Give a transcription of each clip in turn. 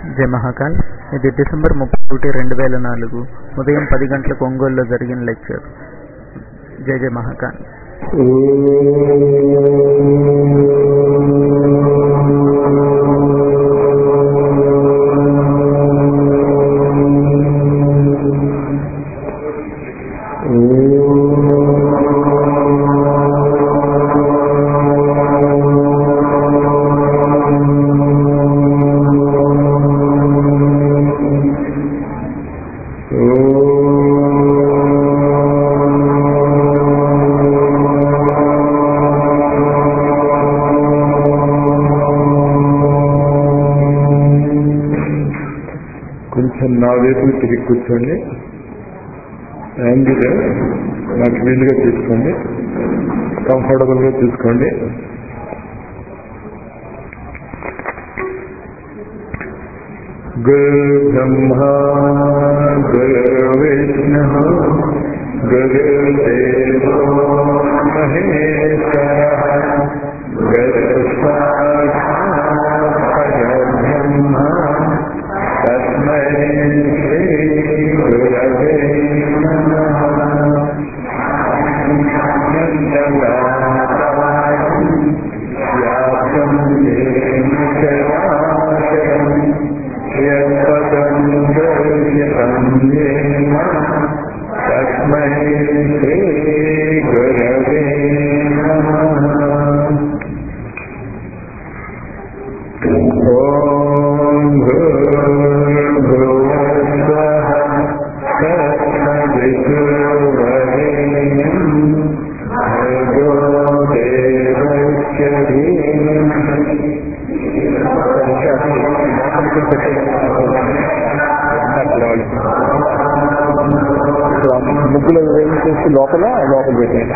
జై మహాకాల్ ఇది డిసెంబర్ ముప్పై ఒకటి రెండు వేల నాలుగు ఉదయం పది గంటలకు ఒంగోలులో జరిగిన లెక్చర్ జై జై మహాకాల్ కొంచెం నా వైపు తిరిగి కూర్చోండి యాంగిల్ నాకు వీలుగా తీసుకోండి కంఫర్టబుల్ గా తీసుకోండి గురు బ్రహ్మా గురు విష్ణు గురుదేవో మహేశ్వర గురు సాక్షాత్ పరబ్రహ్మ తస్మై శ్రీ గురవే నమః నందనాథాయం వ్యాసం ఏన చరాచరం యత్పదం దర్శనం ఏన తస్మై శ్రీ గురవే నమః ॐ भूर्भुवस्वः तत्सवितुर्वरेण्यम् भर्गो देवस्य धीमहि ముగ్గులు ఏం చేసి లోపల లోపల పెట్టండి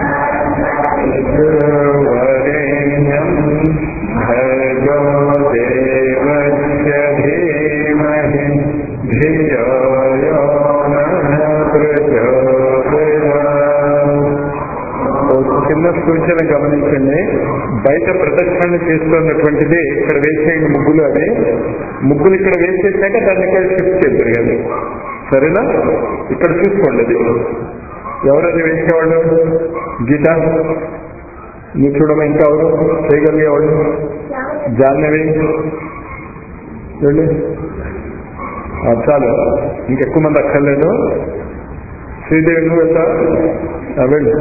वरेण्यं भर्गो देवस्य धीमहि धियो यो नः प्रचोदयात् చిన్న సూచన గమనించండి బయట ప్రదక్షిణ చేస్తున్నటువంటిది ఇక్కడ వేసేయండి ముగ్గులు అవి ముగ్గులు ఇక్కడ వేసేసాక దాన్ని ఇక్కడ షిఫ్ట్ చేద్దరు కదా సరేనా ఇక్కడ చూసుకోండి అది ఎవరది వేసేవాళ్ళు గీత నువ్వు చూడమా ఇంకా ఎవరు చేయగలిగేవాళ్ళు జాహ్నవి వెళ్ళి ఆ, చాలు ఇంకెక్కువ మంది అక్కర్లేదు శ్రీదేవి నువ్వు వెళ్తా ఆ, వెళ్ళు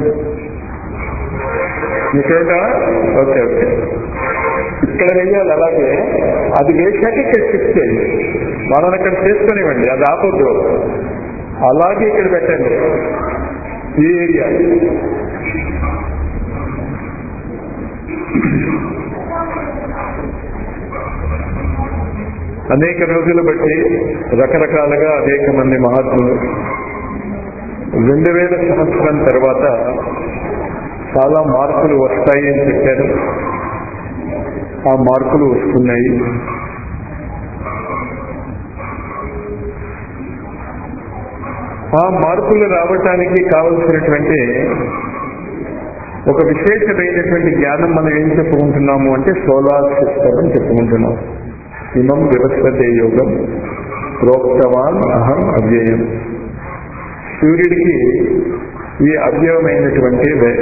నీకేంటా ఓకే ఓకే ఇక్కడ వెయ్యాలి అలాగే అది వేసాక ఇక్కడ షిఫ్ట్ చేయండి వాళ్ళని అక్కడ చేసుకునివ్వండి అది ఆపొద్దు అలాగే ఇక్కడ పెట్టండి ఈ ఏరియా అనేక రోజులు బట్టి రకరకాలుగా అనేక మంది మహాత్ములు రెండు వేల సంవత్సరం తర్వాత చాలా మార్పులు వస్తాయి అని చెప్పారు ఆ మార్పులు వస్తున్నాయి ఆ మార్పులు రావటానికి కావలసినటువంటి ఒక విశేషమైనటువంటి జ్ఞానం మనం ఏం చెప్పుకుంటున్నాము అంటే సోలార్ సిస్టమ్ అని చెప్పుకుంటున్నాం ఇమం వివస్వతే యోగం ప్రోక్తవాన్ అహం అవ్యయం సూర్యుడికి ఈ అవ్యయమైనటువంటి వే-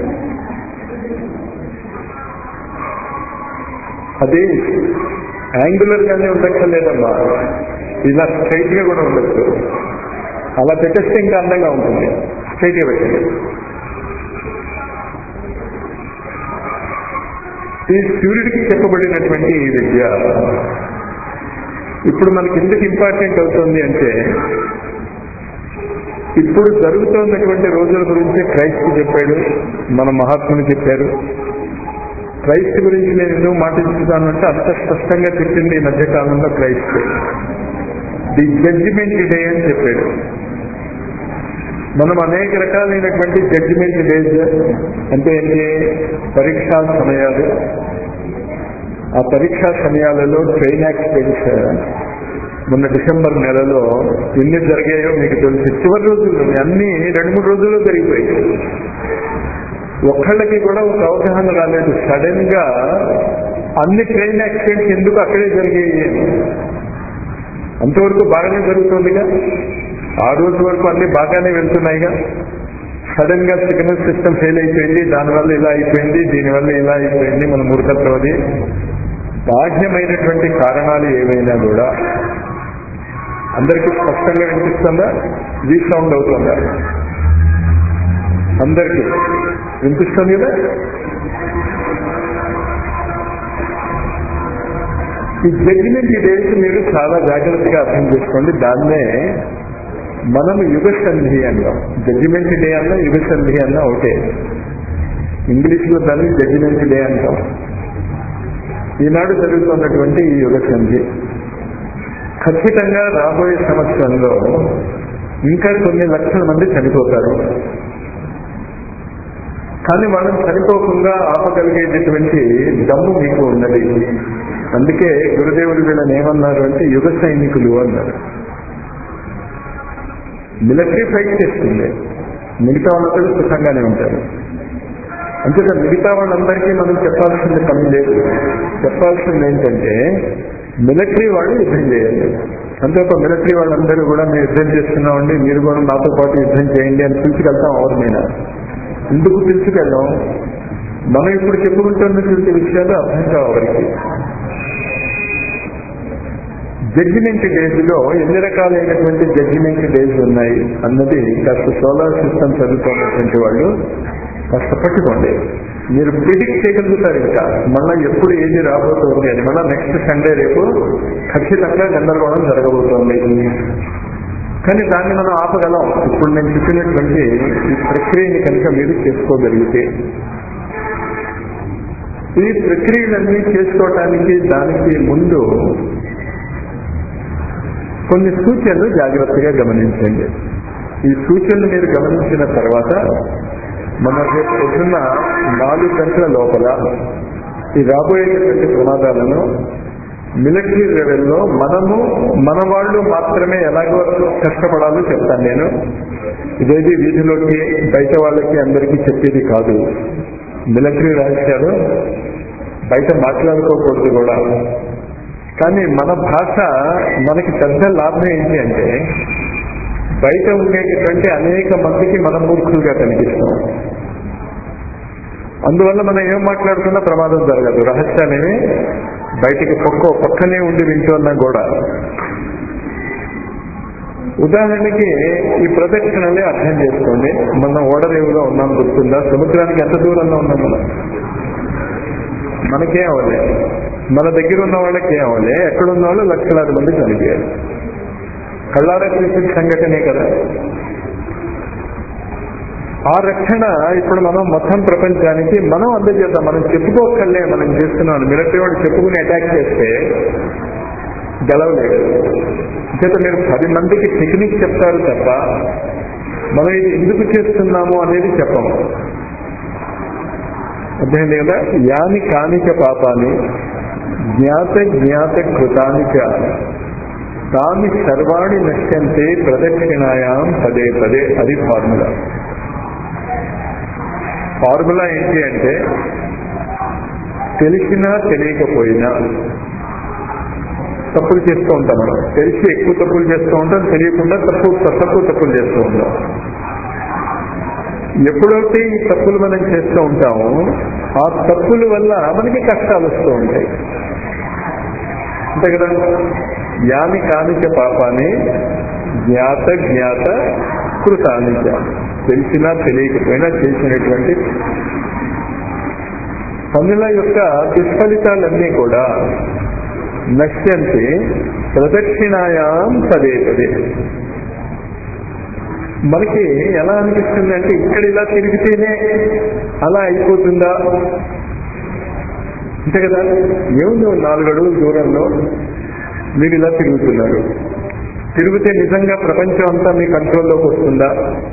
అది యాంగులర్ గానే ఉండక్కర్లేదమ్మా ఇలా స్ట్రైట్ గా కూడా ఉండొచ్చు అలా పెట్టేస్తే ఇంకా అందంగా ఉంటుంది స్ట్రైట్ గా పెట్టండి ఈ సూర్యుడికి చెప్పబడినటువంటి ఈ విద్య ఇప్పుడు మనకి ఎందుకు ఇంపార్టెంట్ అవుతుంది అంటే ఇప్పుడు జరుగుతున్నటువంటి రోజుల గురించి క్రైస్తు చెప్పాడు మన మహాత్ములు చెప్పారు క్రైస్తు గురించి నేను ఎందుకు మాట్లాడుతున్నాను అంటే అంత స్పష్టంగా చెప్పింది ఈ మధ్యకాలంలో క్రైస్తు ది జడ్జిమెంట్ డే అని చెప్పాడు మనం అనేక రకాలైనటువంటి జడ్జిమెంట్ డేస్ అంటే ఏంటి పరీక్షా సమయాలు ఆ పరీక్షా సమయాలలో ట్రైన్ యాక్సిడెంట్స్ మొన్న డిసెంబర్ నెలలో ఎన్ని జరిగాయో మీకు తెలుసు చివరి రోజుల్లో అన్ని రెండు మూడు రోజుల్లో జరిగిపోయాయి ఒక్కళ్ళకి కూడా ఒక అవగాహన రాలేదు సడన్ గా అన్ని ట్రైన్ యాక్సిడెంట్స్ ఎందుకు అక్కడే జరిగాయి అని అంతవరకు బాగానే జరుగుతుందిగా ఆ రోజు వరకు అన్ని బాగానే వెళ్తున్నాయిగా సడన్ గా సిగ్నల్ సిస్టమ్ ఫెయిల్ అయిపోయింది దానివల్ల ఇలా అయిపోయింది దీనివల్ల ఇలా అయిపోయింది మన మూర్ఖత్వం అది బాహ్యమైనటువంటి కారణాలు ఏవైనా కూడా అందరికీ స్పష్టంగా వినిపిస్తుందా రీసౌండ్ అవుతుందా అందరికీ వినిపిస్తుంది కదా ఈ జడ్జిమెంట్ డేస్ మీరు చాలా జాగ్రత్తగా అర్థం చేసుకోండి దాన్నే మనం యుగ సంధి అన్నాం జడ్జిమెంట్ డే అన్నా యుగ సంధి అన్నా ఒకటే ఇంగ్లీష్ లో దాన్ని జడ్జిమెంట్ డే అంటాం ఈనాడు జరుగుతున్నటువంటి ఈ యుగ సంధి ఖచ్చితంగా రాబోయే సంవత్సరంలో ఇంకా కొన్ని లక్షల మంది చనిపోతారు కానీ మనం చనిపోకుండా ఆపగలిగేటటువంటి దమ్ము మీకు ఉన్నది అందుకే గురుదేవుడు వీళ్ళని ఏమన్నారు అంటే యుగ సైనికులు అన్నారు మిలిటరీ ఫైట్ చేస్తుంది మిగతా వాళ్ళందరూ సుఖంగానే ఉంటారు అంతేగా మిగతా వాళ్ళందరికీ మనం చెప్పాల్సిన పని లేదు చెప్పాల్సింది ఏంటంటే మిలిటరీ వాళ్ళు యుద్ధం చేయాలి అంతే ఒక మిలిటరీ వాళ్ళందరూ కూడా మేము యుద్ధం చేస్తున్నామండి మీరు కూడా నాతో పాటు యుద్ధం చేయండి అని పిలుచుకెళ్తాం ఎవరి మీద ఎందుకు పిలుచుకెళ్ళాం మనం ఇప్పుడు చెప్పుకుంటున్నటువంటి విషయాలు అర్థం కావాలి జడ్జిమెంట్ డేస్ లో ఎన్ని రకాలైనటువంటి జడ్జిమెంట్ డేస్ ఉన్నాయి అన్నది కాస్త సోలార్ సిస్టమ్ చదువుతున్నటువంటి వాళ్ళు కాస్త పట్టుకోండి మీరు ప్రిడిక్ట్ చేయగలుగుతారు ఇంకా మళ్ళీ ఎప్పుడు ఏది రాబోతోంది అని మళ్ళీ నెక్స్ట్ సండే రేపు ఖచ్చితంగా గందరగోళం జరగబోతోంది కానీ దాన్ని మనం ఆపగలం ఇప్పుడు నేను చెప్పినటువంటి ఈ ప్రక్రియని కనుక మీరు చేసుకోగలిగితే ఈ ప్రక్రియలన్నీ చేసుకోవటానికి దానికి ముందు కొన్ని సూచనలు జాగ్రత్తగా గమనించండి ఈ సూచనలు మీరు గమనించిన తర్వాత మన రేపు పొద్దున్న నాలుగు గంటల లోపల ఈ రాబోయేటటువంటి ప్రమాదాలను మిలిటరీ లెవెల్లో మనము మన వాళ్ళు మాత్రమే ఎలాగో కష్టపడాలో చెప్తాను నేను ఇదేది వీధిలోకి బయట వాళ్ళకి అందరికీ చెప్పేది కాదు మిలిటరీ రహస్యాలు బయట మాట్లాడుకోకూడదు కూడా కానీ మన భాష మనకి పెద్ద లాభం ఏంటి అంటే బయట ఉండేటటువంటి అనేక మందికి మనం మూర్ఖులుగా కనిపిస్తాం అందువల్ల మనం ఏం మాట్లాడుతున్నా ప్రమాదం జరగదు రహస్యాలేమి బయటికి పక్క పక్కనే ఉండి వింటున్నా కూడా ఉదాహరణకి ఈ ప్రదక్షిణలే అర్థం చేసుకోండి మనం ఓడరేవులో ఉన్నాం గుర్తుందా సముద్రానికి ఎంత దూరంలో ఉన్నాం మనం మనకేం అవ్వలే మన దగ్గర ఉన్న వాళ్ళకి ఏం అవ్వలే ఎక్కడ ఉన్న వాళ్ళు లక్షలాది మంది చనిపోయారు కళ్ళారా చూసిన సంఘటనే కదా ఆ రక్షణ ఇప్పుడు మనం మొత్తం ప్రపంచానికి మనం అందజేద్దాం మనం చెప్పుకోకర్లే మనం చేస్తున్నాం మిలిటరీ వాడు చెప్పుకుని అటాక్ చేస్తే గెలవలేదు చేత మీరు పది మందికి టెక్నిక్ చెప్తారు తప్ప మనం ఇది ఎందుకు చేస్తున్నాము అనేది చెప్పము అర్థమైంది కదా యాని కానిక పాపాని జ్ఞాత జ్ఞాత కృతానిక తామి సర్వాణి నశ్యంతే ప్రదక్షిణాయాం పదే పదే అది ఫార్ములా ఫార్ములా ఏంటి అంటే తెలిసినా తెలియకపోయినా తప్పులు చేస్తూ ఉంటాం మనం తెలిసి ఎక్కువ తప్పులు చేస్తూ ఉంటాం తెలియకుండా తక్కువ తక్కువ తప్పులు చేస్తూ ఉంటాం ఎప్పుడైతే ఈ తప్పులు మనం చేస్తూ ఉంటామో ఆ తప్పుల వల్ల మనకి కష్టాలు వస్తూ ఉంటాయి అంతే కదా యాని కానిక పాపాన్ని జ్ఞాత జ్ఞాత కృతానిక తెలిసినా తెలియకపోయినా చేసినటువంటి పనుల యొక్క దుష్ఫలితాలన్నీ కూడా నశ్యంతి ప్రదక్షిణాయాం పదే పదే మనకి ఎలా అనిపిస్తుంది అంటే ఇక్కడ ఇలా తిరిగితేనే అలా అయిపోతుందా అంతే కదా ఏముంది నాలుగు అడుగుల దూరంలో మీరు ఇలా తిరుగుతున్నారు తిరిగితే నిజంగా ప్రపంచం అంతా మీ కంట్రోల్లోకి వస్తుందా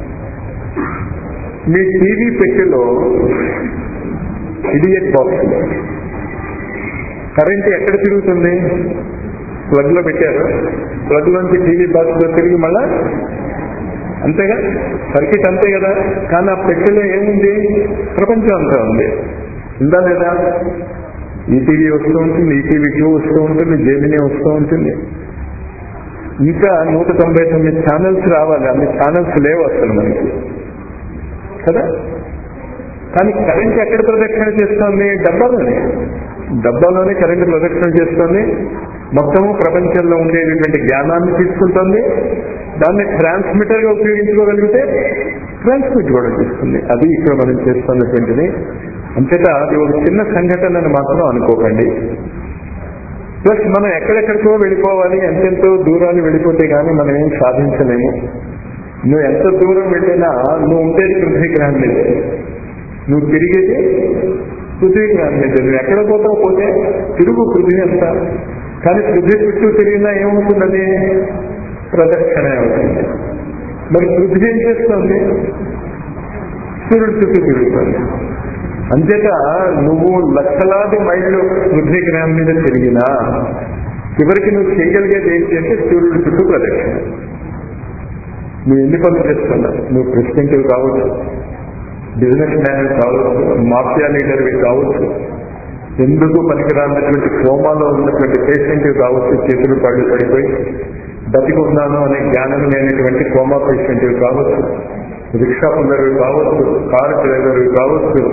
మీ టీవీ పెట్టెలో ఇడియట్ బాక్స్ కరెంట్ ఎక్కడ తిరుగుతుంది ప్లగ్ లో పెట్టారు ప్లగ్ లోంచి టీవీ బాక్స్ లో తిరిగి మళ్ళా అంతేగా సర్కిట్ అంతే కదా కానీ ఆ పెట్టెలో ఏముంది ప్రపంచం అంతా ఉంది ఉందా లేదా ఈ టీవీ వస్తూ ఉంటుంది ఈ టీవీ టూ వస్తూ ఉంటుంది జేమినీ వస్తూ ఉంటుంది ఇంకా నూట తొంభై తొమ్మిది ఛానల్స్ రావాలి అన్ని ఛానల్స్ లేవు అసలు మనకి కదా కానీ కరెంట్ ఎక్కడ ప్రదక్షిణ చేస్తోంది డబ్బాలోనే డబ్బాలోనే కరెంట్ ప్రదక్షిణ చేస్తోంది మొత్తము ప్రపంచంలో ఉండేటటువంటి జ్ఞానాన్ని తీసుకుంటుంది దాన్ని ట్రాన్స్మిటర్ గా ఉపయోగించుకోగలిగితే ట్రాన్స్మిట్ కూడా చేస్తుంది అది ఇక్కడ మనం చేస్తున్నటువంటిది అంతేతా అది ఒక చిన్న సంఘటనని మాత్రం అనుకోకండి ప్లస్ మనం ఎక్కడెక్కడికో వెళ్ళిపోవాలి ఎంతెంతో దూరాలు వెళ్ళిపోతే కానీ మనం ఏం సాధించలేము నువ్వు ఎంత దూరం వెళ్ళినా నువ్వు ఉండేది పృథ్వీ గ్రహం మీద నువ్వు తిరిగేది పృథ్వీ గ్రహం మీద నువ్వు ఎక్కడ పోతావు పోతే తిరుగు పృథ్వీ అంతా కానీ పృథ్వీ చుట్టూ తిరిగినా ఏమవుతున్నది ప్రదక్షిణ అవుతుంది మరి పృథ్వీ ఏం చేస్తుంది సూర్యుడు చుట్టూ తిరుగుతుంది అంతేత నువ్వు లక్షలాది మైళ్ళు పృథ్వీ గ్రహం మీద తిరిగినా చివరికి నువ్వు చేయగలిగేది ఏంటి అంటే సూర్యుడు చుట్టూ ప్రదక్షిణ నువ్వు ఎన్ని పనులు చేస్తున్నావు నువ్వు ప్రెసిడెంట్ కావచ్చు బిజినెస్ మ్యాన్ కావచ్చు మాఫియా లీడర్వి కావచ్చు ఎందుకు పనికిరానటువంటి కోమాలో ఉన్నటువంటి పేషెంట్ కావచ్చు చేతులు పళ్ళు పడిపోయి బతికున్నాను అనే జ్ఞానం లేనటువంటి కోమా పేషెంట్ కావచ్చు రిక్షా పుల్లరు కావచ్చు కారు డ్రైవర్వి కావచ్చు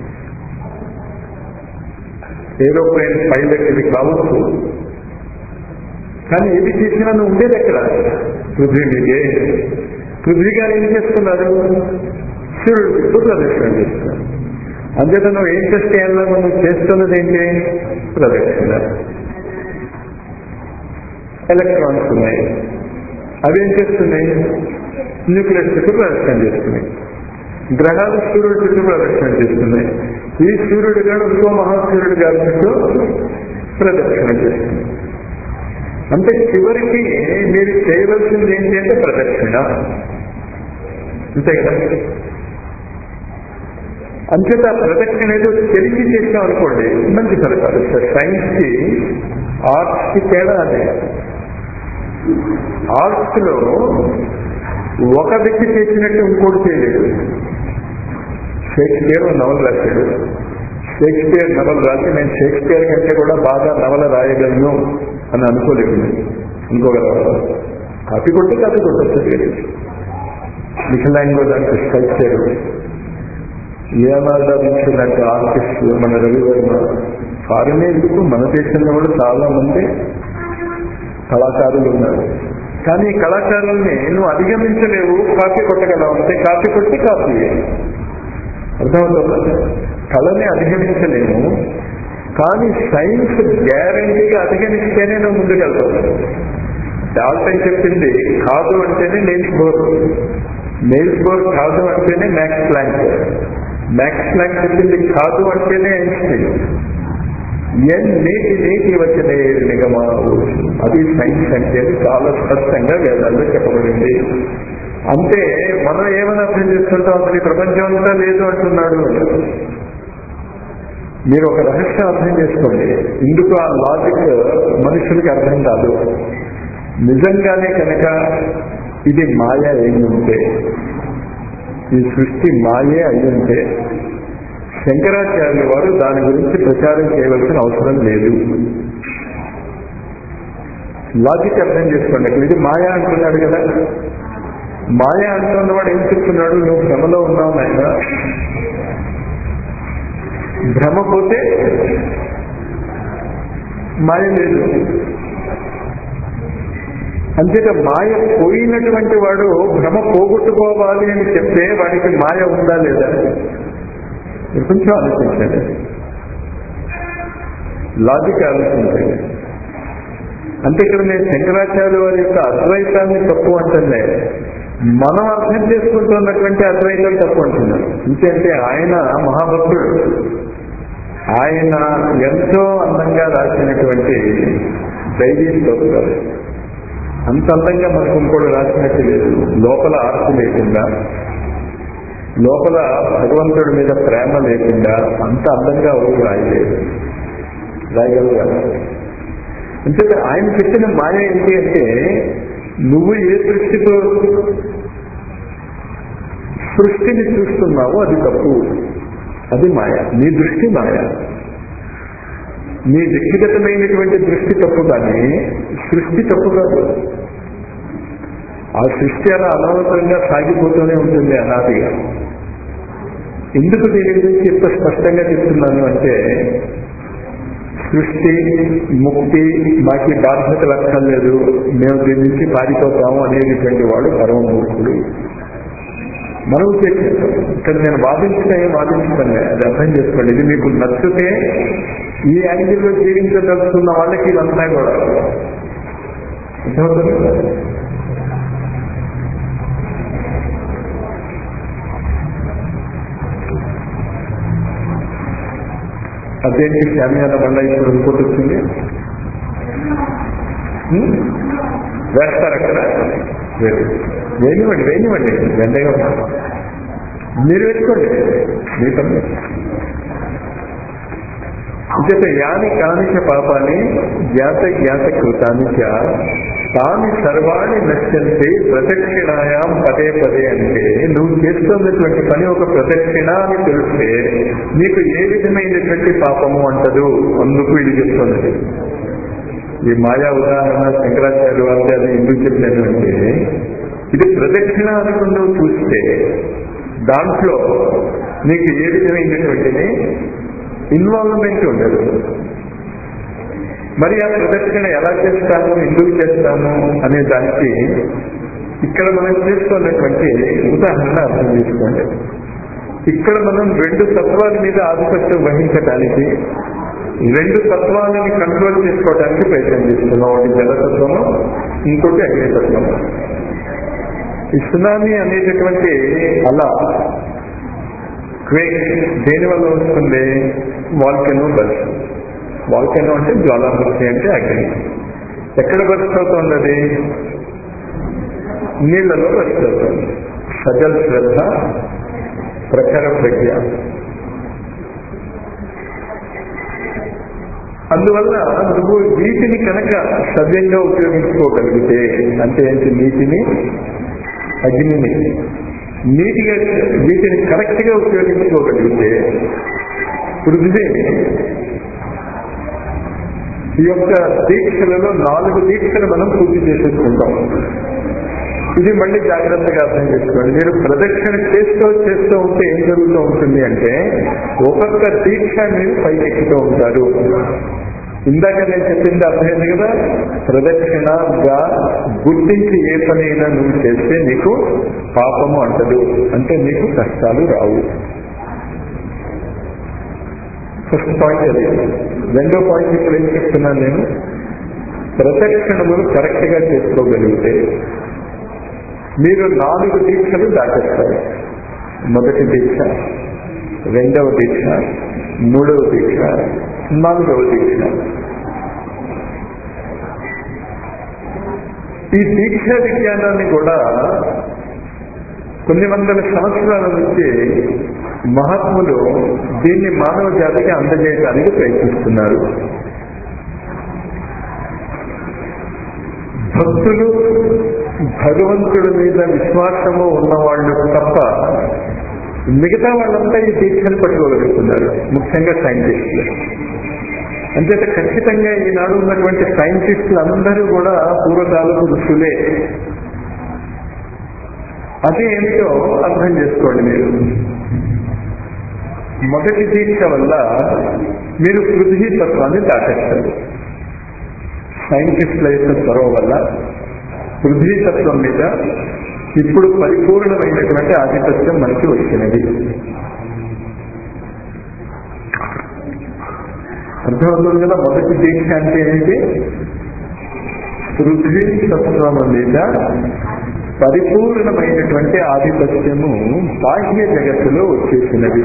ఏరోప్లేన్ పైలట్ ఇది కావచ్చు కానీ ఏది చేసినా నువ్వు ఉండేది ఎక్కడ పృథ్వీ మీదే పృథ్వీ గారు ఏం చేస్తున్నారు సూర్యుడు చుట్టూ ప్రదక్షిణ చేస్తున్నారు అంతేత నువ్వు ఏం చేస్తే నువ్వు చేస్తున్నది ఏంటి ప్రదక్షిణ ఎలక్ట్రాన్స్ ఉన్నాయి అవేం చేస్తున్నాయి న్యూక్లియస్ చుట్టూ ప్రదక్షిణ చేస్తున్నాయి గ్రహాలు సూర్యుడు చుట్టూ ప్రదక్షిణ చేస్తున్నాయి ఈ సూర్యుడు గారు ఇంకో మహాసూర్యుడు గారి చుట్టూ ప్రదక్షిణ చేస్తుంది అంటే చివరికి మీరు చేయవలసింది ఏంటి అంటే ప్రదక్షిణ అంతే కదా అంచేత ప్రదక్షిణ ఏదో తెలిసి చేసాం అనుకోండి మంచి ఫలితాలు సైన్స్ కి ఆర్ట్స్ కి తేడా అదే ఆర్ట్స్ లో ఒక వ్యక్తి చేసినట్టు ఇంకోటి చేయలేదు షేక్స్పియర్ నవల రాశాడు షేక్స్పియర్ నవల రాసి నేను షేక్స్పియర్ కంటే కూడా బాగా నవల రాయగలను అని అనుకోలేదు అనుకోగలవా కాపీ కొట్టి కాపీ కొట్టచ్చు మిఖలాంగో దాంట్లో స్కల్ప్చర్ లియోనార్డో విన్సీ లాంటి ఆర్టిస్ట్ మన రవివర్మ ఫారిన్ ఎందుకు మన దేశంలో కూడా చాలా మంది కళాకారులు ఉన్నారు కానీ ఈ కళాకారుల్ని నువ్వు అధిగమించలేవు కాపీ కొట్టగలవు అంటే కాపీ కొట్టి కాపీ అర్థమవుతుంది కళని అధిగమించలేము కానీ సైన్స్ గ్యారంటీగా అధిగమిస్తేనే నువ్వు ముందుకెళ్తావు డాల్టన్ చెప్పింది కాదు అంటేనే నెయిల్స్ బోర్ నెయిల్స్ బోర్ కాదు అంటేనే మ్యాక్స్ ప్లాంక్ మ్యాక్స్ ప్లాంక్ చెప్పింది కాదు అంటేనే ఐన్స్టీన్ ఎన్ నేటి నేటి వచ్చిన నిగమాలు అది సైన్స్ అంటే చాలా స్పష్టంగా వేదాల్లో చెప్పబడింది అంటే మనం ఏమని అర్థం చేసుకుంటాం అసలు ఈ ప్రపంచం అంతా లేదు అంటున్నాడు మీరు ఒక రహస్యం అర్థం చేసుకోండి ఇందుకు ఆ లాజిక్ మనుషులకి అర్థం కాదు నిజంగానే కనుక ఇది మాయ అయి ఉంటే ఈ సృష్టి మాయే అయి ఉంటే శంకరాచార్యుల వారు దాని గురించి ప్రచారం చేయవలసిన అవసరం లేదు లాజిక్ అర్థం చేసుకోండి అక్కడ ఇది మాయా అంటున్నాడు కదా మాయ అంటున్నవాడు ఏం చెప్తున్నాడు నువ్వు భ్రమలో ఉన్నావు నాయన భ్రమ పోతే మాయ లేదు అంతేత మాయ పోయినటువంటి వాడు భ్రమ పోగొట్టుకోవాలి అని చెప్తే వాడికి మాయ ఉందా లేదా మీరు కొంచెం ఆలోచించండి లాజిక్ ఆలోచించండి అంటే ఇక్కడ నేను శంకరాచార్య వారి యొక్క అద్వైతాన్ని తప్పు అంటుందే మనం అర్థం చేసుకుంటున్నటువంటి అద్వైతం తప్పు అంటున్నాను ఇంకంటే ఆయన మహాభక్తుడు ఆయన ఎంతో అందంగా రాసినటువంటి దైవీ స్తోత్రాలు అంత అందంగా మనకు ఇంకోటి రాసినట్టు లేదు లోపల ఆర్తి లేకుండా లోపల భగవంతుడి మీద ప్రేమ లేకుండా అంత అందంగా ఎవరు రాయలేదు రాయగలగాలి అంటే ఆయన చెప్పిన మాయ ఏంటి అంటే నువ్వు ఏ దృష్టితో సృష్టిని చూస్తున్నావో అది తప్పు అది మాయ నీ దృష్టి మాయ నీ వ్యక్తిగతమైనటువంటి దృష్టి తప్పు కానీ సృష్టి తప్పు కాదు ఆ సృష్టి అలా అనవసరంగా సాగిపోతూనే ఉంటుంది అనాదిగా ఎందుకు దీని గురించి ఇంత స్పష్టంగా చెప్తున్నాను అంటే సృష్టి ముక్తి మాకి బాధ్యతలు అక్కర్లేదు మేము దీని నుంచి పారిపోతాము అనేటువంటి వాడు పరమమూర్ఖుడు మనం చేసేస్తాం ఇక్కడ నేను వాదించిన ఏం వాదించడం అది అర్థం చేసుకోండి ఇది మీకు నచ్చితే ఈ యాంగిల్లో జీవించదలుచుకున్న వాళ్ళకి ఇదంతా కూడా అర్థమవుతుంది కదా? అదేంటి శామ్యాల మళ్ళీ ఇప్పుడు ఇంకోటి వచ్చింది హ్మ్? వేస్తారు అక్కడ వేరు. వేయనివ్వండి వేయనివ్వండి వెంటనే మీరు వేసుకోండి మీ పని ఇక యాని కానిచ పాపాన్ని జ్ఞాత జ్ఞాత కృతాని చ తాని సర్వాణి నశ్యంతి ప్రదక్షిణాయాం పదే పదే అంటే నువ్వు చేస్తున్నటువంటి పని ఒక ప్రదక్షిణ అని తెలిస్తే నీకు ఏ విధమైనటువంటి పాపము అంటదు అందుకు ఇది చెప్తున్నది ఈ మాయా ఉదాహరణ శంకరాచార్య వారి అది ఎందుకు చెప్పాను అంటే ఇది ప్రదక్షిణ అనుకుని నువ్వు చూస్తే దాంట్లో నీకు ఏ విధమైనటువంటిది ఇన్వాల్వ్మెంట్ ఉండదు మరి ఆ ప్రదక్షిణ ఎలా చేస్తాము ఎందుకు చేస్తాము అనే దానికి ఇక్కడ మనం చేస్తున్నటువంటి ఉదాహరణ అర్థం చేసుకోండి ఇక్కడ మనం రెండు తత్వాల మీద ఆధిపత్యం వహించడానికి రెండు తత్వాలని కంట్రోల్ చేసుకోవడానికి ప్రయత్నం చేస్తున్నాం ఒకటి జలతత్వము ఇంకోటి అగ్నితత్వము ఈ సునామీ అనేటటువంటి అలా క్వేక్ దేని వల్ల వస్తుంది వాల్కెనో బర్స్ వాల్కెనో అంటే జ్వాలాముఖి అంటే అగ్ని ఎక్కడ బర్స్ట్ అవుతుంది అది నీళ్లలో బర్స్ట్ అవుతుంది సజల్ శ్రద్ధ ప్రఖర ప్రజ్ఞ అందువల్ల నువ్వు నీటిని కనుక సవ్యంగా ఉపయోగించుకోగలిగితే అంటే ఏంటి నీటిని అగ్నిని నీటిగా వీటిని కరెక్ట్ గా ఉపయోగించుకోగలిగితే పృథ్వీ ఈ యొక్క దీక్షలలో నాలుగు దీక్షలు మనం పూర్తి చేసేసుకుంటాం ఇది మళ్ళీ జాగ్రత్తగా అర్థం చేసుకోండి మీరు ప్రదక్షిణ చేస్తూ చేస్తూ ఉంటే ఏం జరుగుతూ ఉంటుంది అంటే ఒక్కొక్క దీక్ష మీరు పైకెక్కుతూ ఉంటారు ఇందాక నేను చెప్పింది అర్థమైంది కదా ప్రదక్షిణగా గుర్తించి ఏ పనైనా నువ్వు చేస్తే నీకు పాపము అంటదు అంటే నీకు కష్టాలు రావు ఫస్ట్ పాయింట్ అది రెండో పాయింట్ ఇప్పుడు ఏం చెప్తున్నాను నేను ప్రదక్షిణములు కరెక్ట్ గా చేసుకోగలిగితే మీరు నాలుగు దీక్షలు దాటేస్తారు మొదటి దీక్ష రెండవ దీక్ష మూడవ దీక్ష నాలుగవ దీక్ష ఈ దీక్ష విజ్ఞానాన్ని కూడా కొన్ని వందల సంవత్సరాల నుంచి మహాత్ములు దీన్ని మానవ జాతికి అందజేయడానికి ప్రయత్నిస్తున్నారు భక్తులు భగవంతుడి మీద విశ్వాసము ఉన్నవాళ్ళు తప్ప మిగతా వాళ్ళంతా ఈ దీక్షను పట్టుకోగలుగుతున్నారు ముఖ్యంగా సైంటిస్టులు అంచేత ఖచ్చితంగా ఈనాడు ఉన్నటువంటి సైంటిస్టులు అందరూ కూడా పూర్వకాలపు ఋషులే అది ఏమిటో అర్థం చేసుకోండి మీరు మొదటి దీక్ష వల్ల మీరు పృథ్వీ తత్వాన్ని దాటేస్తారు సైంటిస్టుల యొక్క చొరవ వల్ల పృథ్వీ తత్వం మీద ఇప్పుడు పరిపూర్ణమైనటువంటి ఆధిపత్యం మనకి వచ్చినది అర్థమవుతుంది కదా మొదటి దీక్ష అంటే ఏంటి పృథ్వీ తత్వం మీద పరిపూర్ణమైనటువంటి ఆధిపత్యము బాహ్య జగత్తులో వచ్చేసినది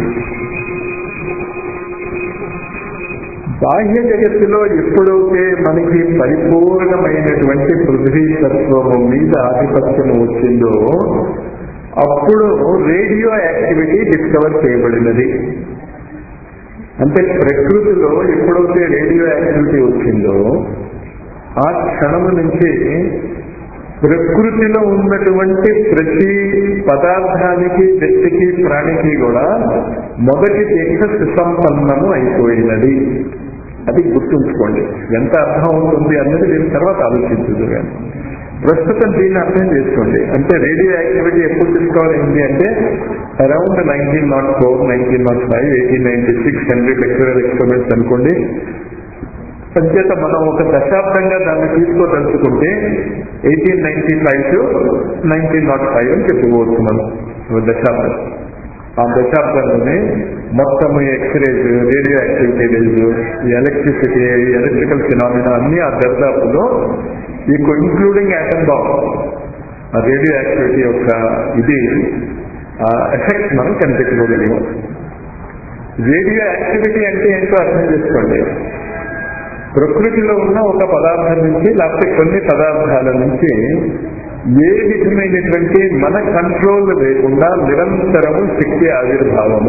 బాహ్య జగత్తులో ఎప్పుడైతే మనకి పరిపూర్ణమైనటువంటి పృథ్వీ తత్వము మీద ఆధిపత్యం వచ్చిందో అప్పుడు రేడియో యాక్టివిటీ డిస్కవర్ చేయబడినది అంటే ప్రకృతిలో ఎప్పుడైతే రేడియో యాక్టివిటీ వచ్చిందో ఆ క్షణము నుంచి ప్రకృతిలో ఉన్నటువంటి ప్రతి పదార్థానికి వ్యక్తికి ప్రాణికి కూడా మొదటి దీక్ష సుసంపన్నము అయిపోయినది అది గుర్తుంచుకోండి ఎంత అర్థం అవుతుంది అన్నది దీని తర్వాత ఆలోచించదు కానీ ప్రస్తుతం దీన్ని అర్థం చేసుకోండి అంటే రేడియో యాక్టివిటీ ఎప్పుడు డిస్కవర్ అయింది అంటే around nineteen nought four nineteen nought five eighteen ninety six hundred ఎక్స్పెరల్ ఎక్స్పెరిమెంట్స్ అనుకోండి అంచేత మనం ఒక దశాబ్దంగా దాన్ని తీసుకోదలుచుకుంటే eighteen ninety five to nineteen nought five అని చెప్పుకోవచ్చు మనం ఒక దశాబ్దం ఆ దశాబ్దంలోనే మొత్తం X-rays radio activities electricity electrical phenomena అన్ని ఆ దర్దాపులో ఈ ఇంక్లూడింగ్ యాటమ్ బాంబ్ ఆ రేడియో యాక్టివిటీ యొక్క ఇది ఎఫెక్ట్ మనం కనిపెట్టుకోగలిగాం రేడియో యాక్టివిటీ అంటే ఏంటో అర్థం చేసుకోండి ప్రకృతిలో ఉన్న ఒక పదార్థం నుంచి లేకపోతే కొన్ని పదార్థాల నుంచి ఏ విధమైనటువంటి మన కంట్రోల్ లేకుండా నిరంతరము శక్తి ఆవిర్భావము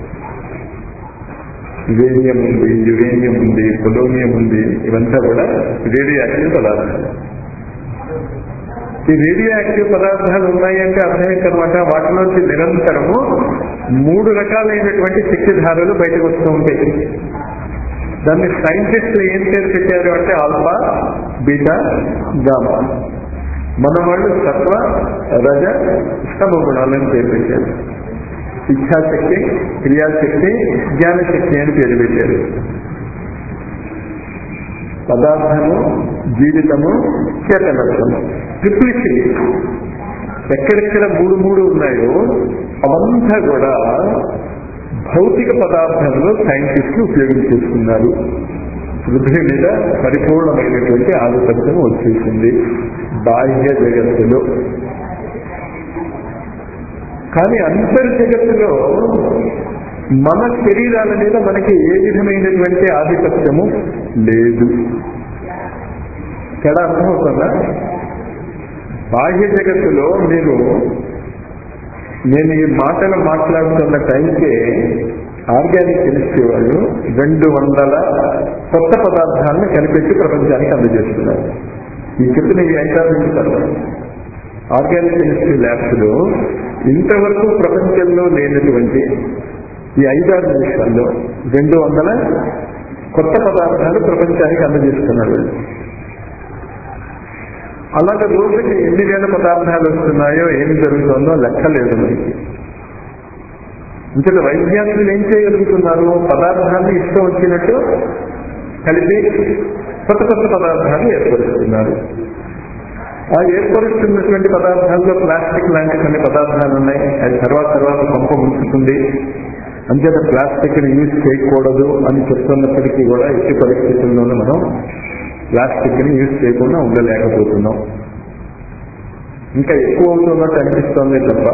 రేడియం ఉంది యురేనియం ఉంది పొలోనియం ఉంది ఇవంతా కూడా రేడియో యాక్టివ్ పదార్థాలు ఈ రేడియో యాక్టివ్ పదార్థాలు ఉన్నాయంటే అర్థమేంటనమాట వాటిలోంచి నిరంతరము మూడు రకాలైనటువంటి శక్తిధారలు బయటకు వస్తూ ఉంటాయి దాన్ని సైంటిస్టులు ఏం పేరు పెట్టారు అంటే ఆల్ఫా బీటా గామా మన వాళ్ళు సత్వ రజ స్తమ గుణాలను పేరు పెట్టారు ఇచ్ఛాశక్తి క్రియాశక్తి జ్ఞానశక్తి అని పేరు పెట్టారు పదార్థము జీవితము చేతనత్వము ట్రిప్లిసిటీ ఎక్కడెక్కడ మూడు మూడు ఉన్నాయో అవంతా కూడా భౌతిక పదార్థంలో సైంటిస్టులు ఉపయోగించేస్తున్నారు పృథ్వీ మీద పరిపూర్ణమైనటువంటి ఆధిపత్యం వచ్చేసింది బాహ్య జగత్తులో కానీ అంతర్జగత్తులో మన శరీరాల మీద మనకి ఏ విధమైనటువంటి ఆధిపత్యము లేదు తేడా అర్థమవుతుందా బాహ్య జగత్తులో మీరు నేను ఈ మాటలు మాట్లాడుతున్న టైంకే ఆర్గానిక్ కెమిస్ట్రీ వాళ్ళు రెండు వందల కొత్త పదార్థాలను కనిపెట్టి ప్రపంచానికి అందజేస్తున్నారు ఈ చెప్పిన ఈ ఐదారు నిమిషాలు ఆర్గానిక్ కెమిస్ట్రీ ల్యాబ్స్ లో ఇంతవరకు ప్రపంచంలో లేనటువంటి ఈ ఐదారు నిమిషాల్లో రెండు వందల కొత్త పదార్థాలు ప్రపంచానికి అందజేస్తున్నారు అలాగే రోజుకి ఎన్ని వేల పదార్థాలు వస్తున్నాయో ఏమి జరుగుతుందో లెక్కలేదు మనకి ఇంతలో వైజ్ఞానికులు ఏం చేయగలుగుతున్నారు పదార్థాన్ని ఇష్టం వచ్చినట్టు కలిపి కొత్త కొత్త పదార్థాలు ఏర్పరుస్తున్నారు ఆ ఏర్పరుస్తున్నటువంటి పదార్థాల్లో ప్లాస్టిక్ లాంటి కొన్ని పదార్థాలు ఉన్నాయి అది తర్వాత తర్వాత పంప ముంచుతుంది అంచేత ప్లాస్టిక్ ని యూజ్ చేయకూడదు అని చెప్తున్నప్పటికీ కూడా ఎట్టి పరిస్థితుల్లోనూ మనం ప్లాస్టిక్ ని యూజ్ చేయకుండా ఉండలేకపోతున్నాం ఇంకా ఎక్కువ అవుతున్నట్టు అనిపిస్తోంది తప్ప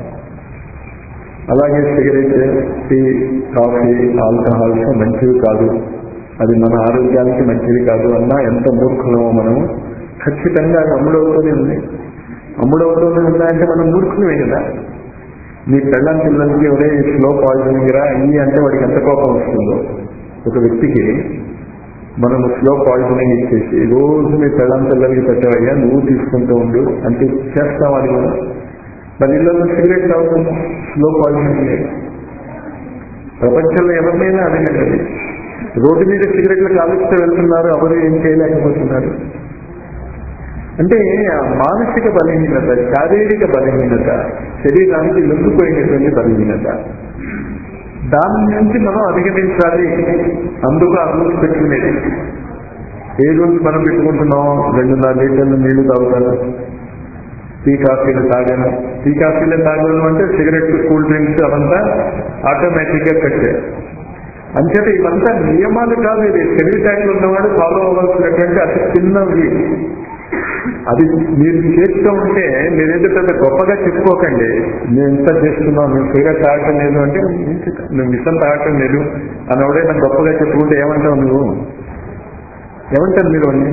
అలాగే సిగరెట్ టీ కాఫీ ఆల్కహాల్స్ మంచివి కాదు అది మన ఆరోగ్యానికి మంచిది కాదు అన్నా ఎంత మూర్ఖులమో మనం ఖచ్చితంగా అది అమ్ముడవుతూనే ఉంది అమ్ముడవుతూనే ఉన్నాయంటే మనం మూర్ఖులమే కదా మీ పెళ్ళం పిల్లలకి ఒరే స్లో పాయిజనింగ్ రా అయ్యి అంటే వాడికి ఎంత కోపం వస్తుందో ఒక వ్యక్తికి మనం స్లో పాయిజనింగ్ ఇచ్చేసి రోజు మీ పెళ్ళం పిల్లలకి పెట్టవయ్యా నువ్వు తీసుకుంటూ ఉండు అంటే చేస్తాం అది మనం మరి ఇళ్ళలో సిగరెట్ తాగుతున్నాం స్లో పాయిజనింగ్ లేదు ప్రపంచంలో ఎవరినైనా అడగండి రోడ్డు మీద సిగరెట్లు కాలుస్తూ వెళ్తున్నారు ఎవరు ఏం చేయలేకపోతున్నారు అంటే ఆ మానసిక బలహీనత శారీరక బలహీనత శరీరానికి లొంగిపోయినటువంటి బలహీనత దాని నుంచి మనం అధిగమించాలి అందుకు ఆ రూల్స్ పెట్టుకునేది ఏ రూల్స్ మనం పెట్టుకుంటున్నాం రెండున్నర లీటర్లు నీళ్లు తాగుతాను టీ కాఫీలు తాగాను టీ కాఫీలు తాగడం అంటే సిగరెట్ కూల్ డ్రింక్స్ అవంతా ఆటోమేటిక్ గా కట్టారు అంచేత ఇవంతా నియమాలు కాదు ఇది తెలివితేటలు ఉన్నవాడు ఫాలో అవ్వాల్సినటువంటి అతి చిన్నవి అది మీరు చేస్తూ ఉంటే మీరేంటో పెద్ద గొప్పగా చెప్పుకోకండి నేను ఇంత చేస్తున్నావు నువ్వు సిగరెట్ తాగటం లేదు అంటే నువ్వు మిషన్ తాగటం లేదు అని ఎవడైనా గొప్పగా చెప్పుకుంటే ఏమంటావు నువ్వు ఏమంటారు మీరు అన్ని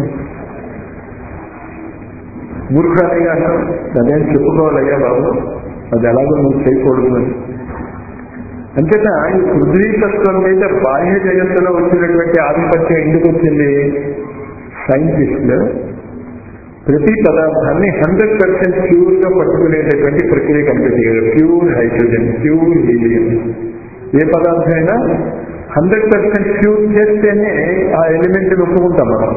మూర్ఖాలుగా అంటాం అదేం చెప్పుకోవాలయ్యా బాబు అది ఎలాగో నువ్వు చేయకూడదు అని అంతేత ఈ పృథ్వీ తత్వం మీద బాహ్య జగత్తులో వచ్చినటువంటి ఆధిపత్యం ఎందుకు వచ్చింది సైంటిస్టులు ప్రతి పదార్థాన్ని హండ్రెడ్ పర్సెంట్ ప్యూర్ గా పట్టుకునేటటువంటి ప్రక్రియ కనిపెట్టారు ప్యూర్ హైడ్రోజన్ ప్యూర్ హీలియం ఏ పదార్థం అయినా హండ్రెడ్ పర్సెంట్ ప్యూర్ చేస్తేనే ఆ ఎలిమెంట్ ఒప్పుకుంటాం మనం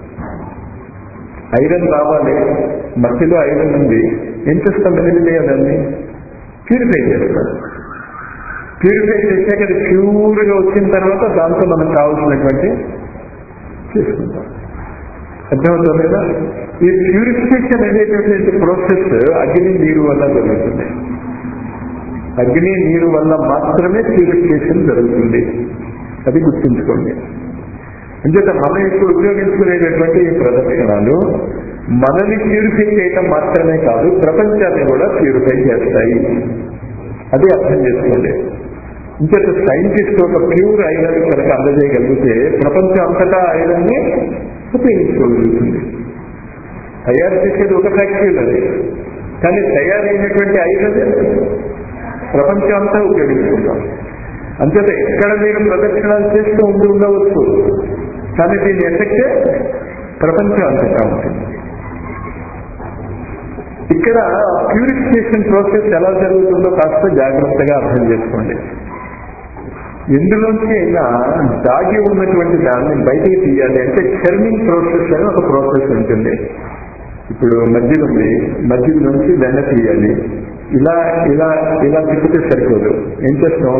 ఐరన్ రావాలి మట్టిలో ఐరన్ ఉంది ఏం చేస్తాం ఎలిమినే దాన్ని ప్యూరిఫై చేస్తాం ప్యూరిఫై చేసాక అది ప్యూర్గా వచ్చిన తర్వాత దాంతో మనకు కావాల్సినటువంటి చేసుకుంటాం అర్థమవుతుంది కదా ఈ ప్యూరిఫికేషన్ అనేటటువంటి ప్రాసెస్ అగ్ని నీరు వల్ల జరుగుతుంది అగ్ని నీరు వల్ల మాత్రమే ప్యూరిఫికేషన్ జరుగుతుంది అది గుర్తుంచుకోండి అంచేత మనం ఇప్పుడు ఉపయోగించుకునేటటువంటి ఈ ప్రదక్షిణాలు మనని ప్యూరిఫై చేయటం మాత్రమే కాదు ప్రపంచాన్ని కూడా ప్యూరిఫై చేస్తాయి అది అర్థం చేసుకోండి ఇంకేత సైంటిస్ట్ ఒక ప్యూర్ ఐరన్ కనుక అందజేయగలిగితే ప్రపంచం అంతటా ఐరన్ ని ఉపయోగించుకోగలుగుతుంది తయారు చేసేది ఒక ఫ్యాక్టరీలో కానీ తయారైనటువంటి ఐరన్ ప్రపంచం అంతా ఉపయోగించుకుంటాం అంతేత ఎక్కడ మీరు ప్రదక్షిణాలు చేస్తూ ఉండి ఉండవచ్చు కానీ దీని ఎఫెక్ట్ ప్రపంచం అంతటా ఉంటుంది ఇక్కడ ప్యూరిఫికేషన్ ప్రాసెస్ ఎలా జరుగుతుందో కాస్త జాగ్రత్తగా అర్థం చేసుకోండి ఎందులోంచి అయినా దాగి ఉన్నటువంటి దాన్ని బయటికి తీయాలి అంటే చర్మింగ్ ప్రాసెస్ అని ఒక ప్రాసెస్ ఉంటుంది ఇప్పుడు మధ్యలో ఉంది మధ్య నుంచి వెన్న తీయాలి ఇలా ఇలా ఇలా తిప్పితే సరిపోదు ఏం చేస్తాం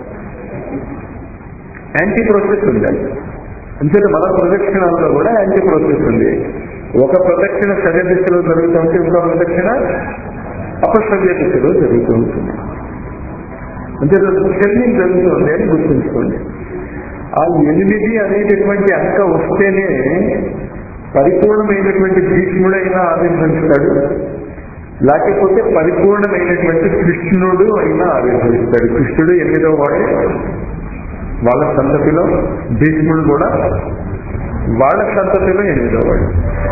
యాంటీ ప్రాసెస్ ఉండాలి అంచేత మన ప్రదక్షిణాల్లో కూడా యాంటీ ప్రాసెస్ ఉంది ఒక ప్రదక్షిణ సవ్య దిశలో జరుగుతూ ఉంటే ఇంకో ప్రదక్షిణ అపసవ్య దిశలో జరుగుతూ ఉంటుంది అంటే చర్మింగ్ జరుగుతుంది అని గుర్తుంచుకోండి ఆ ఎనిమిది అనేటటువంటి అంక వస్తేనే పరిపూర్ణమైనటువంటి భీష్ముడైనా ఆవిర్భవిస్తాడు లేకపోతే పరిపూర్ణమైనటువంటి కృష్ణుడు అయినా ఆవిర్భవిస్తాడు కృష్ణుడు ఎనిమిదో వాడే వాళ్ళ సంతతిలో భీష్ముడు కూడా వాళ్ళ సంతతిలో ఎనిమిదో వాడు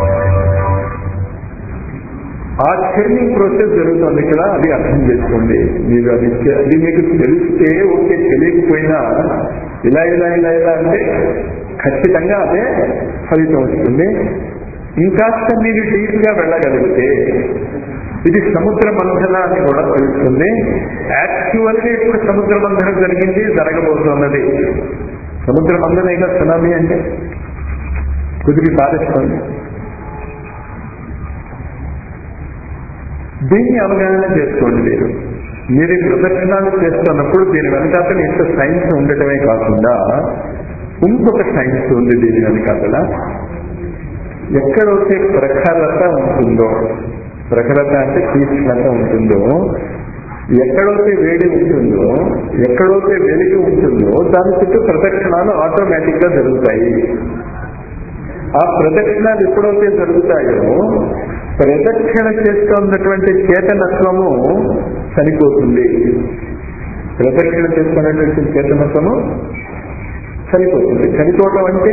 ఆ చర్నింగ్ ప్రాసెస్ జరుగుతుంది ఇక్కడ అది అర్థం చేసుకోండి మీరు అది చే- అది మీకు తెలిస్తే ఓకే తెలియకపోయినా ఇలా ఇలా ఇలా ఇలా అంటే ఖచ్చితంగా అదే ఫలితం వస్తుంది ఇంకాస్త మీరు డీప్ గా వెళ్ళగలిగితే ఇది సముద్ర మంథన అని కూడా తెలుస్తుంది యాక్చువల్ గా ఇప్పుడు సముద్ర మంథనం జరిగింది జరగబోతున్నది సముద్ర మంథనేగా సునామీ అంటే కుదిరి పారేస్తుంది దీన్ని అవగాహన చేసుకోండి మీరు మీరు ఈ ప్రదర్శనలు చేస్తున్నప్పుడు దీని వెనకాతల ఇంత సైన్స్ ఉండటమే కాకుండా ఇంకొక సైన్స్ ఉంది దీని వెనకాతల ఎక్కడైతే ప్రఖరత ఉంటుందో ప్రఖరత అంటే తీక్షణత ఉంటుందో ఎక్కడైతే వేడి ఉంటుందో ఎక్కడైతే వెలిగి ఉంటుందో దాని చుట్టూ ప్రదక్షిణాలు ఆటోమేటిక్ గా జరుగుతాయి ఆ ప్రదక్షిణాలు ఎప్పుడైతే జరుగుతాయో ప్రదక్షిణ చేస్తున్నటువంటి చేతనత్వము చనిపోతుంది ప్రదక్షిణ చేస్తున్నటువంటి చేతనత్వము చనిపోతుంది చనిపోవటం అంటే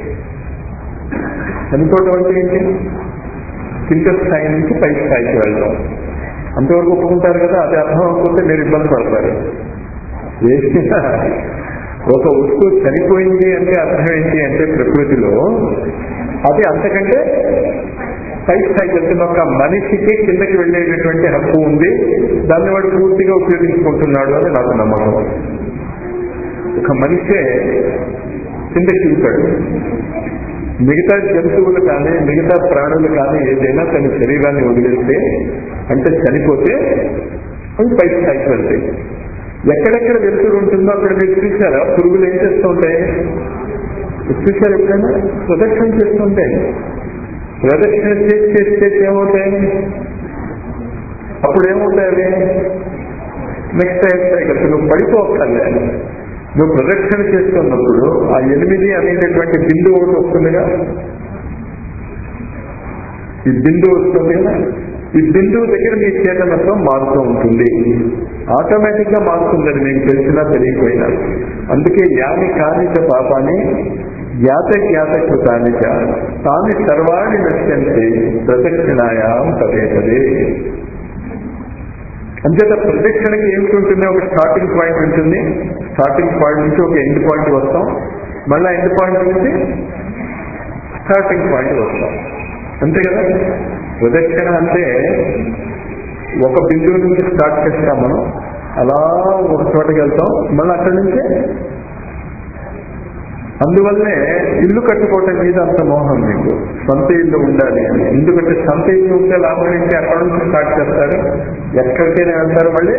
చనిపోవటం అంటే ఏంటి కింద స్థాయి నుంచి పై స్థాయికి వెళ్ళడం అంతవరకు ఒప్పుకుంటారు కదా అది అర్థం అవ్వకపోతే మీరు ఇబ్బంది పడతారు ఏదైనా ఒక వస్తువు చనిపోయింది అంటే అర్థం ఏంటి అంటే ప్రకృతిలో అది అంతకంటే పై స్థాయికి వెళ్తున్న ఒక మనిషికి కిందకి వెళ్ళేటటువంటి హక్కు ఉంది దాన్ని వాడు పూర్తిగా ఉపయోగించుకుంటున్నాడు అని నాకు నమ్మకం ఒక మనిషే కిందకి దిగుతాడు మిగతా జంతువులు కానీ మిగతా ప్రాణులు కానీ ఏదైనా తన శరీరాన్ని వదిలేస్తే అంటే చనిపోతే అవి పై స్థాయికి వెళ్తాయి ఎక్కడెక్కడ వెలుతురు ఉంటుందో అక్కడ మీరు చూసారా పురుగులు ఏం చేస్తూ ఉంటాయి చూసారు ఎప్పుడైనా ప్రదక్షిణ చేస్తుంటాయి ప్రదక్షిణ చేసి చేసి చేసి ఏమవుతాయి అప్పుడు ఏమవుతాయి అవి నెక్స్ట్ టైం కదా నువ్వు పడిపోక్కర్లే నువ్వు ప్రదక్షిణ చేస్తున్నప్పుడు ఆ ఎనిమిది అనేటటువంటి బిందువు ఒకటి వస్తుందిగా ఈ బిందువు వస్తుంది కదా ఈ బిందువు దగ్గర మీ చేతనత్వం మారుతూ ఉంటుంది ఆటోమేటిక్ గా మారుతుందని మీకు తెలిసినా తెలియకపోయినా అందుకే యాని కానిచ పాపాన్ని జ్ఞాత జ్ఞాత కృతాన్ని తాని సర్వాణి నశ్యంతి ప్రదక్షిణాయాం పదే పదే అంచేత ప్రదక్షిణకి ఏమిటి ఉంటుంది ఒక స్టార్టింగ్ పాయింట్ ఉంటుంది స్టార్టింగ్ పాయింట్ నుంచి ఒక ఎండ్ పాయింట్ వస్తాం మళ్ళీ ఎండ్ పాయింట్ నుంచి స్టార్టింగ్ పాయింట్ వస్తాం అంతే కదా ప్రదక్షిణ అంటే ఒక బిందువు నుంచి స్టార్ట్ చేస్తాం మనం అలా ఒక చోటకి వెళ్తాం మళ్ళీ అక్కడి నుంచి అందువల్లే ఇల్లు కట్టుకోవటం మీద అంత మోహం మీకు సొంత ఇల్లు ఉండాలి అని ఎందుకంటే సొంత ఇల్లు ఉంటే లాభం ఏంటి అక్కడ నుంచి స్టార్ట్ చేస్తారు ఎక్కడికైనా వెళ్తారు మళ్ళీ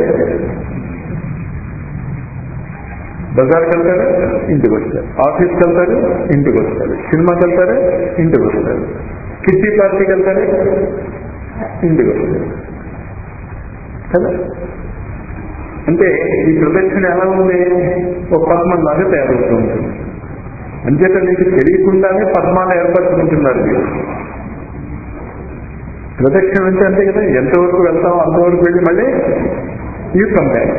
బజార్కి వెళ్తారు ఇంటికి వస్తారు ఆఫీస్కి వెళ్తారు ఇంటికి వస్తారు సినిమాకి వెళ్తారు ఇంటికి వస్తారు కిట్టి పార్టీకి వెళ్తారు ఇంటికి వస్తారు కదా అంటే ఈ ప్రదక్షిణ ఎలా ఉంది ఒక పద్మం లాగా తయారవుతూ ఉంటుంది అంచేత మీకు తెలియకుండానే పద్మాలు ఏర్పరచుకుంటున్నారు మీరు ప్రదక్షిణ అంటే అంతే కదా ఎంతవరకు వెళ్తామో అంతవరకు వెళ్ళి మళ్ళీ యూ కమ్ బ్యాక్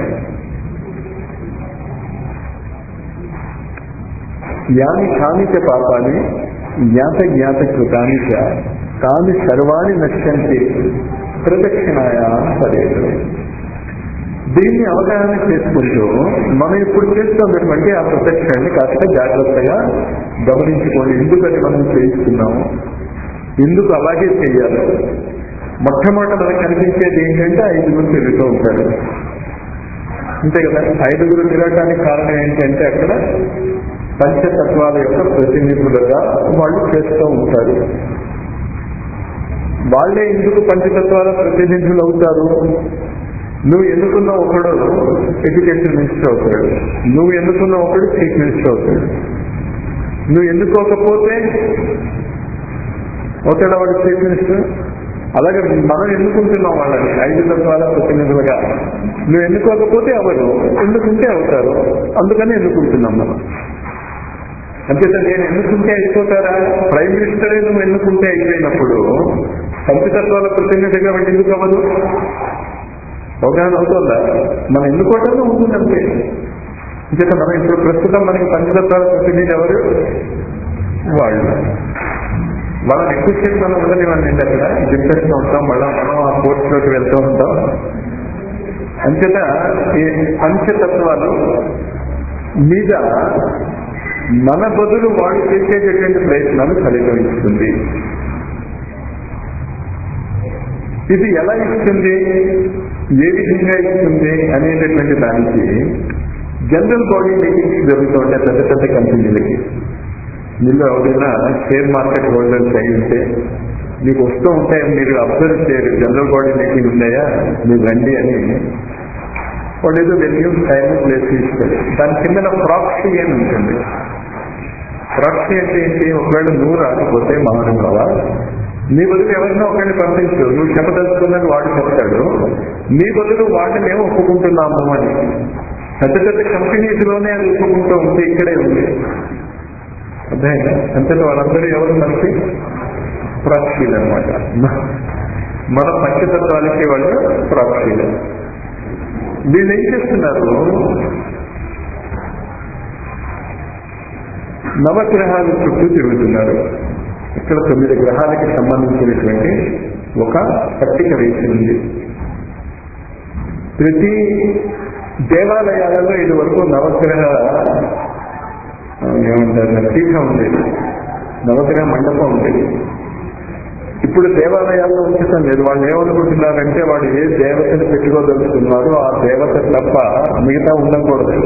యాని కాని చ పాపాన్ని జ్ఞాత జ్ఞాత కృతాని చ కాని సర్వాణి నశ్యంతి ప్రదక్షిణాయా పర్యటన దీన్ని అవగాహన చేసుకుంటూ మనం ఇప్పుడు చేస్తున్నటువంటి ఆ ప్రదక్షిణని కాస్త జాగ్రత్తగా గమనించుకోండి ఎందుకని మనం చేయిస్తున్నాము ఎందుకు అలాగే చేయాలి మొట్టమొదట మనకు కనిపించేది ఏంటంటే ఐదుగురు తిరుగుతూ ఉంటారు అంతే కదా ఐదుగురు తిరగడానికి కారణం ఏంటంటే అక్కడ పంచతత్వాల యొక్క ప్రతినిధులుగా వాళ్ళు చేస్తూ ఉంటారు వాళ్ళే ఎందుకు పంచతత్వాల ప్రతినిధులు అవుతారు నువ్వు ఎన్నుకున్న ఒకడు ఎడ్యుకేషన్ మినిస్టర్ అవుతాడు నువ్వు ఎన్నుకున్న ఒకడు చీఫ్ మినిస్టర్ అవుతాడు నువ్వు ఎన్నుకోకపోతే అవుతాడా వాడు చీఫ్ మినిస్టర్ అలాగే మనం ఎన్నుకుంటున్నాం వాళ్ళని ఐదు తత్వాల ప్రతినిధులుగా నువ్వు ఎన్నుకోకపోతే ఎవరు ఎన్నుకుంటే అవుతారు అందుకని ఎన్నుకుంటున్నాం మనం అంతేత నేను ఎన్నుకుంటే అయిపోతారా ప్రైమ్ మినిస్టరే నువ్వు ఎన్నుకుంటే అయిపోయినప్పుడు పంచతత్వాల ప్రతినిధిగా వాడు ఎందుకు అవ్వదు అవగాహన అవుతుందా మనం ఎన్నుకోవటంలో ఉంటుంది అంతే ఇంకేత మనం ఇప్పుడు ప్రస్తుతం మనకి పంచతత్వాల ప్రతినిధి ఎవరు వాళ్ళు వాళ్ళని ఎక్కువసేపు మనం ఉండనివ్వండి అక్కడ డిస్కషన్ ఉంటాం మళ్ళా మనం ఆ కోర్సులోకి వెళ్తూ ఉంటాం అంచేత ఈ పంచతత్వాలు మీద మన బదులు వాడు చేసేటటువంటి ప్రయత్నాలు ఫలితం ఇస్తుంది ఇది ఎలా ఇస్తుంది ఏ విధంగా ఇస్తుంది అనేటటువంటి దానికి జనరల్ బాడీ మీటింగ్స్ జరుగుతూ ఉంటాయి పెద్ద పెద్ద కంపెనీలకి మీలో ఎవరైనా షేర్ మార్కెట్ హోల్డర్స్ అయి ఉంటే మీకు వస్తూ ఉంటాయి మీరు అబ్జర్వ్ చేయరు జనరల్ బాడీ మీటింగ్ ఉన్నాయా మీరు రండి అని వాళ్ళు ఏదో వెన్యూ టైం ప్లేస్ తీసుకోండి దాని కింద ప్రాక్సీ అని ఉంటుంది ప్రాక్సీ అంటే ఏంటి ఒకవేళ నువ్వు రాకపోతే మహానుభావ నీ బదులు ఎవరినో ఒకరిని పంపించు నువ్వు చెప్పదలుచుకున్నది వాడు చెప్తాడు నీ బదులు వాడిని మేము ఒప్పుకుంటున్నాము అని పెద్ద పెద్ద కంపెనీస్ లోనే అది ఒప్పుకుంటూ ఉంటే ఇక్కడే ఉంది అర్థమైందా అంతే వాళ్ళందరూ ఎవరు మనకి ప్రాక్షీలు అనమాట మన పంచతత్వాలకి వాళ్ళు ప్రాక్షీలు వీళ్ళు ఏం చేస్తున్నారు నవగ్రహాల చుట్టూ తిరుగుతున్నారు ఇక్కడ తొమ్మిది గ్రహాలకి సంబంధించినటువంటి ఒక పట్టిక వేసి ఉంది ప్రతి దేవాలయాలలో ఇది వరకు నవగ్రహ ఏమంటారు పీఠం ఉండేది నవగ్రహ మండపం ఉండేది ఇప్పుడు దేవాలయాల్లో ఉంచటం లేదు వాళ్ళు ఏమనుకుంటున్నారంటే వాడు ఏ దేవతను పెట్టుకోదలుచుకున్నారో ఆ దేవత తప్ప మిగతా ఉండకూడదు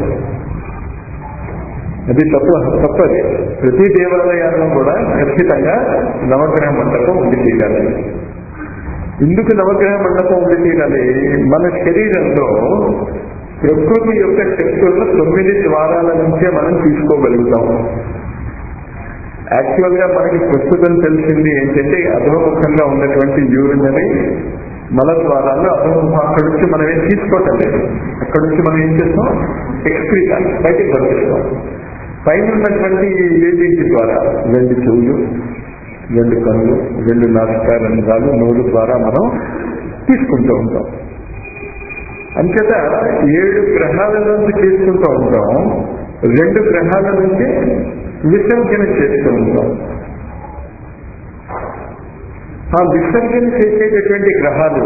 అది తప్పు తప్పది ప్రతి దేవాలయాల్లో కూడా ఖచ్చితంగా నవగ్రహ మండపం ఉండి తీరాలి ఎందుకు నవగ్రహ మండపం ఉండి తీరాలి మన శరీరంలో ప్రకృతి యొక్క శక్తులను తొమ్మిది ద్వారాల నుంచే మనం తీసుకోగలుగుతాం యాక్చువల్ గా మనకి ప్రస్తుతం తెలిసింది ఏంటంటే అధోముఖంగా ఉన్నటువంటి యూరినరీ మల ద్వారాలు అధోముఖం అక్కడి నుంచి మనం ఏం తీసుకోవటం లేదు అక్కడి నుంచి మనం ఏం చేస్తాం ఎక్స్క్రీట్ బయటికి పంపిస్తాం పైన ఉన్నటువంటి ఏజెంట్ ద్వారా రెండు చెవులు రెండు కళ్ళు రెండు నాసికా రంధ్రాలు నోరు ద్వారా మనం తీసుకుంటూ ఉంటాం అంచేత ఏడు గ్రహాల నుంచి తీసుకుంటూ ఉంటాం రెండు గ్రహాల నుంచి విసర్జన చేస్తూ ఉంటాం ఆ విసర్జన చేసేటటువంటి గ్రహాలు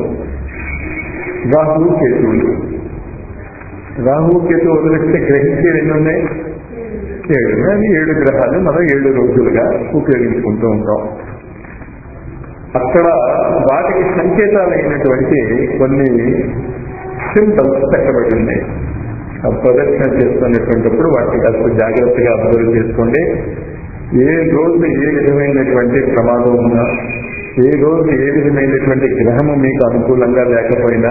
రాహు కేతువులు రాహు కేతు వదిలిస్తే గ్రహించి ఎన్ని ఉన్నాయి ఏడు అది ఏడు గ్రహాలు మనం ఏడు రోజులుగా ఉపయోగించుకుంటూ ఉంటాం అక్కడ వాటికి సంకేతాలైనటువంటి కొన్ని సింబల్స్ పెట్టబడి ఉన్నాయి ఆ ప్రదక్షిణ చేస్తున్నటువంటిప్పుడు వాటిని కాస్త జాగ్రత్తగా అబ్జర్వ్ చేసుకోండి ఏ రోజు ఏ విధమైనటువంటి ప్రమాదం ఉన్నా ఏ రోజు ఏ విధమైనటువంటి గ్రహము మీకు అనుకూలంగా లేకపోయినా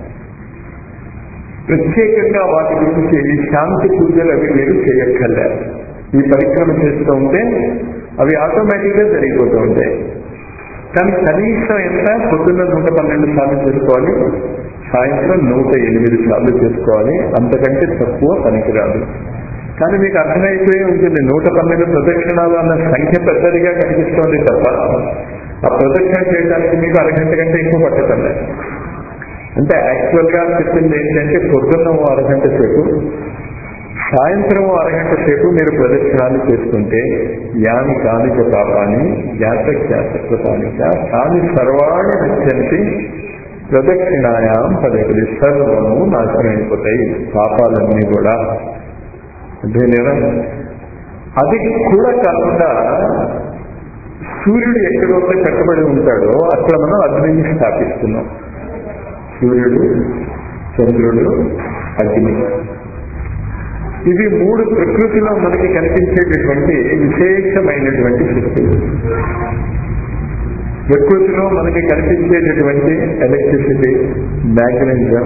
ప్రత్యేకంగా వాటి గురించి ఈ శాంతి పూజలు అవి మీరు చేయక్కర్లే ఈ పరిక్రమ చేస్తూ ఉంటే అవి ఆటోమేటిక్ గా జరిగిపోతూ ఉంటాయి కానీ కనీసం ఎంత పొద్దున్న నూట పన్నెండు సార్లు చేసుకోవాలి సాయంత్రం నూట ఎనిమిది సార్లు చేసుకోవాలి అంతకంటే తక్కువ పనికిరాదు కానీ మీకు అర్థమైపోయి ఉంటుంది నూట పన్నెండు ప్రదక్షిణాలు అన్న సంఖ్య పెద్దదిగా కనిపిస్తోంది తప్ప ఆ ప్రదక్షిణ చేయడానికి మీకు అరగంట కంటే ఎక్కువ పట్టదండి అంటే యాక్చువల్ గా చెప్పింది ఏంటంటే పొద్దున్న ఓ అరగంట సేపు సాయంత్రం ఓ అరగంట సేపు మీరు ప్రదక్షిణాలు చేసుకుంటే యాని కానిక పాపాన్ని జ్ఞాత జ్ఞాతకృతానిక కాని సర్వాణి నచ్చంతి ప్రదక్షిణాయాం పదకొంది సర్వము నాశనం అయిపోతాయి పాపాలన్నీ కూడా అదేనా అది కూడా కాకుండా సూర్యుడు ఎక్కడైతే కట్టబడి ఉంటాడో అక్కడ మనం అగ్నిని స్థాపిస్తున్నాం సూర్యుడు చంద్రుడు అగ్ని ఇవి మూడు ప్రకృతిలో మనకి కనిపించేటటువంటి విశేషమైనటువంటి శక్తులు ప్రకృతిలో మనకి కనిపించేటటువంటి electricity magnetism